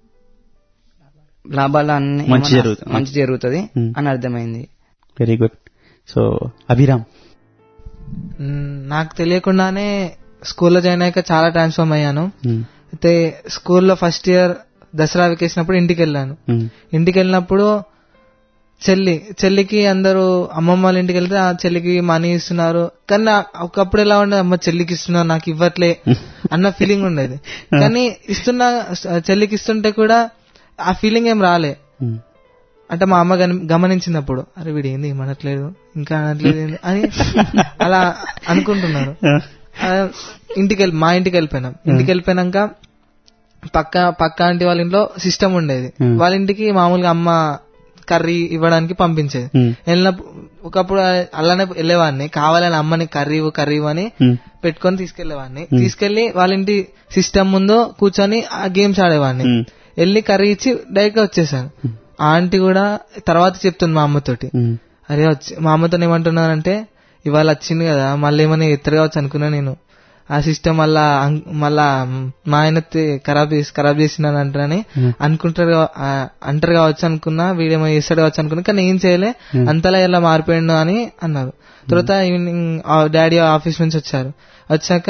లాభాలు అన్ని మంచి ఏమైనా జరుగుతుంది. మంచి జరుగుతుంది Hmm. అని అర్థమైంది వెరీ గుడ్ సో అభిరామ్ మ్, నాకు తెలియకుండానే స్కూల్లో జాయిన్ అయ్యాక చాలా ట్రాన్స్ఫార్మ్ అయ్యాను మ్మ్. అయితే స్కూల్లో ఫస్ట్ ఇయర్ దసరా వెకేసినప్పుడు ఇంటికి వెళ్ళాను మ్మ్. ఇంటికి వెళ్ళినప్పుడు చెల్లి చెల్లికి అందరూ అమ్మమ్మ వాళ్ళ ఇంటికి వెళ్తే ఆ చెల్లికి మనీ ఇస్తున్నారు కానీ నా- ఒకప్పుడు ఎలా ఉండేది అమ్మ చెల్లికి ఇస్తున్నారు నాకు ఇవ్వట్లే అన్న ఫీలింగ్ ఉండేది కానీ ఇస్తున్నా చెల్లికి ఇస్తుంటే కూడా ఆ ఫీలింగ్ ఏం రాలే మ్మ్. అంటే మా అమ్మ గని- గమనించినప్పుడు అరే వీడు ఏంది అనట్లేదు ఇంకా అనట్లేదు ఏంది అని అలా అనుకుంటున్నాను ఆ, ఇంటికి వెళ్ళి మా ఇంటికి వెళ్ళిపోయినాం ఇంటికి వెళ్ళిపోయినాక పక్క పక్క ఆంటీ వాళ్ళ ఇంట్లో సిస్టమ్ ఉండేది Hmm. వాళ్ళ ఇంటికి మామూలుగా అమ్మ కర్రీ ఇవ్వడానికి పంపించేది Hmm. వెళ్ళినప్పుడు ఒకప్పుడు అలానే వెళ్ళేవాడిని కావాలని అమ్మని కర్రీ ఇవ్వు, కర్రీ ఇవ్వు అని Hmm. పెట్టుకొని తీసుకెళ్లేవాడిని తీసుకెళ్లి వాళ్ళ ఇంటి సిస్టమ్ ముందు కూర్చొని ఆ గేమ్స్ ఆడేవాడిని Hmm. వెళ్ళి కర్రీ ఇచ్చి డైరెక్ట్ గా వచ్చేసాను ఆ ఆంటీ కూడా తర్వాత చెప్తుంది మా అమ్మతోటి ఉమ్, అరే వచ్చి మా అమ్మతో ఏమంటున్నానంటే ఇవాళ వచ్చింది కదా మళ్ళీ ఏమైనా ఎత్తరు కావచ్చు అనుకున్నా నేను ఆ సిస్టమ్ మళ్ళా అం- మళ్ళా మా ఆయన తే- ఖరాబ్ చేసి ఖరాబ్ చేసినాను అంటారని అనుకుంటారు కావ- ఆ, అంటారు కావచ్చు అనుకున్నా వీడేమో చేస్తాడు కావచ్చు అనుకున్నా కానీ ఏం చేయలే అంతలా ఎలా మారిపోయిండు అని అన్నారు తర్వాత ఈవినింగ్ డాడీ ఆఫీస్ నుంచి వచ్చారు వచ్చాక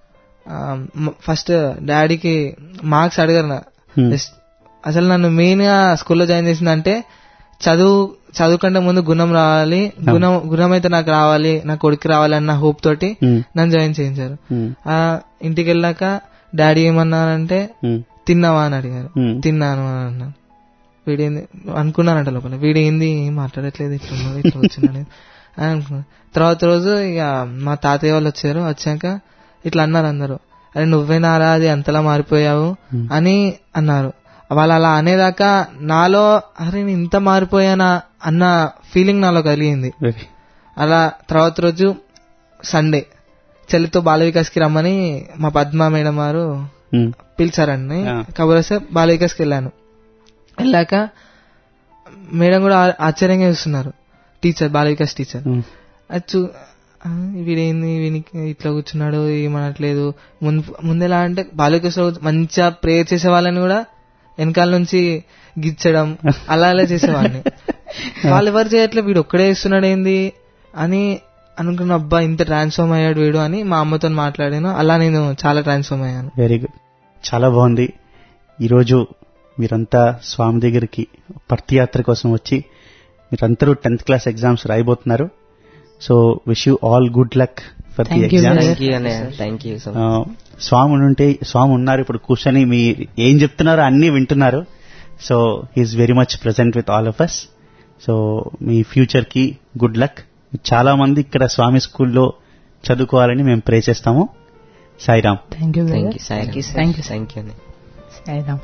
ఫస్ట్ డాడీకి మార్క్స్ అడిగారు నా. Hmm. Just అసలు నన్ను మెయిన్ గా స్కూల్లో జాయిన్ చేసిందంటే చదువు చదువు కంటే ముందు గుణం రావాలి గుణం గుణం అయితే నాకు రావాలి నా కొడుకు రావాలి అన్న హోప్ తోటి ఉమ్, నన్ను జాయిన్ చేయించారు ఉమ్, ఆ ఇంటికి వెళ్ళాక డాడీ ఏమన్నారంటే ఉమ్, తిన్నావా అని అడిగారు ఉమ్. తిన్నాను అని అన్నాను వీడేంది అనుకున్నానంట లోపల వీడేంది ఏం మాట్లాడట్లేదు ఇట్లా ఉన్నాడు ఇట్లా వచ్చినాడు అని అనుకున్నాను తర్వాత రోజు ఇక మా తాతయ్య వాళ్ళు వచ్చారు వచ్చాక ఇట్లా అన్నారు అందరూ అరే నువ్వేనారా అది అంతలా మారిపోయావు అని అన్నారు వాళ్ళు అలా అనేదాకా నాలో అరే నేను ఇంత మారిపోయానా అన్న ఫీలింగ్ నాలో కలిగింది వెరీ అలా తర్వాత రోజు సండే చెల్లితో బాల వికాస్కి రమ్మని మా పద్మ మేడం వారు ఉమ్, పిలిచారండి ఆ. కబురస్తే బాల వికాస్కి వెళ్ళాను వెళ్ళాక మేడం కూడా ఆ- ఆశ్చర్యంగా చూస్తున్నారు టీచర్ బాల వికాస్ టీచర్ ఉమ్, అది చూ ఆ, వీడేంది వీనికి ఇట్లా కూర్చున్నాడు ఏమనట్లేదు ముందు ముందెలా అంటే బాలికస్ మంచిగా ప్రే చేసే వాళ్ళని కూడా వెనకాల నుంచి గిచ్చడం అలా అలా చేసేవాడిని వాళ్ళు ఎవరు చేయట్లేదు వీడు ఒక్కడే ఇస్తున్నాడు ఏంది అని అనుకున్న అబ్బా ఇంత ట్రాన్స్ఫార్మ్ అయ్యాడు వీడు అని మా అమ్మతో మాట్లాడాను అలా నేను చాలా ట్రాన్స్ఫార్మ్ అయ్యాను వెరీ గుడ్ చాలా బాగుంది ఈరోజు మీరంతా స్వామి దగ్గరికి పర్తియాత్ర కోసం వచ్చి మీరందరూ టెన్త్ క్లాస్ ఎగ్జామ్స్ రాయబోతున్నారు so wish you all good luck for the Thank you, exams thank you అన్నయ్య థ్యాంక్ యూ సో ఆ, స్వామి ఉంటే స్వామి ఉన్నారు ఇప్పుడు కూర్చొని మీ ఏం చెప్తున్నారో అన్ని వింటున్నారు so he's very much present with all of us so మీ ఫ్యూచర్ కి గుడ్ లక్ చాలా మంది ఇక్కడ స్వామి స్కూల్లో చదువుకోవాలని మేము ప్రే చేస్తాము Sairam thank you thank you Sai thank you thank you అన్నయ్య సాయిరామ్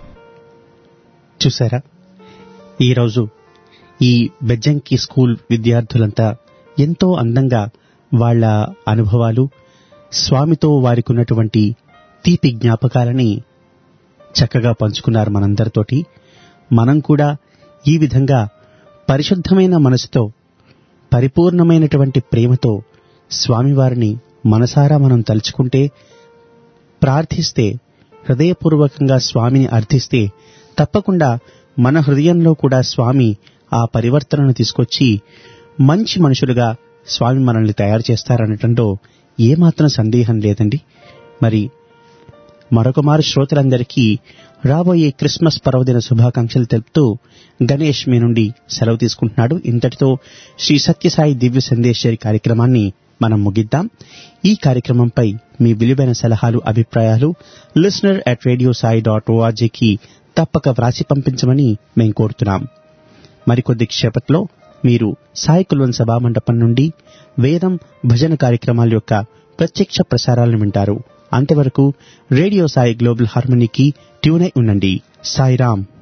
చూసారా ఈరోజు ఈ బెజ్జంకి స్కూల్ విద్యార్థులంతా ఎంతో అందంగా వాళ్ళ అనుభవాలు స్వామితో వారికి ఉన్నటువంటి తీపి జ్ఞాపకాలని చక్కగా పంచుకున్నారు మనందరితోటి మనం కూడా ఈ విధంగా పరిశుద్ధమైన మనసుతో పరిపూర్ణమైనటువంటి ప్రేమతో స్వామివారిని మనసారా మనం తలుచుకుంటే ప్రార్థిస్తే హృదయపూర్వకంగా స్వామిని అర్థిస్తే తప్పకుండా మన హృదయంలో కూడా స్వామి ఆ పరివర్తనను తీసుకొచ్చి మంచి మనుషులుగా స్వామి మనల్ని తయారు చేస్తారనటంలో ఏమాత్రం సందేహం లేదండి మరి మరొక మారు శ్రోతలందరికీ రాబోయే క్రిస్మస్ పర్వదిన శుభాకాంక్షలు తెలుపుతూ గణేష్ మీ నుండి సెలవు తీసుకుంటున్నాడు ఇంతటితో శ్రీ సత్యసాయి దివ్య సందేశ్వరి కార్యక్రమాన్ని మనం ముగిద్దాం ఈ కార్యక్రమంపై మీ విలువైన సలహాలు అభిప్రాయాలు listener at radio Sai dot ఓఆర్జీకి తప్పక వ్రాసి పంపించమని మేం కోరుతున్నాం మరికొద్ది క్షేపట్లో మీరు సాయి కుల్వన్ సభామండపం నుండి వేదం భజన కార్యక్రమాల యొక్క ప్రత్యక్ష ప్రసారాలను వింటారు అంతవరకు రేడియో సాయి గ్లోబల్ హార్మనీకి ట్యూన్ అయి ఉండండి సాయిరామ్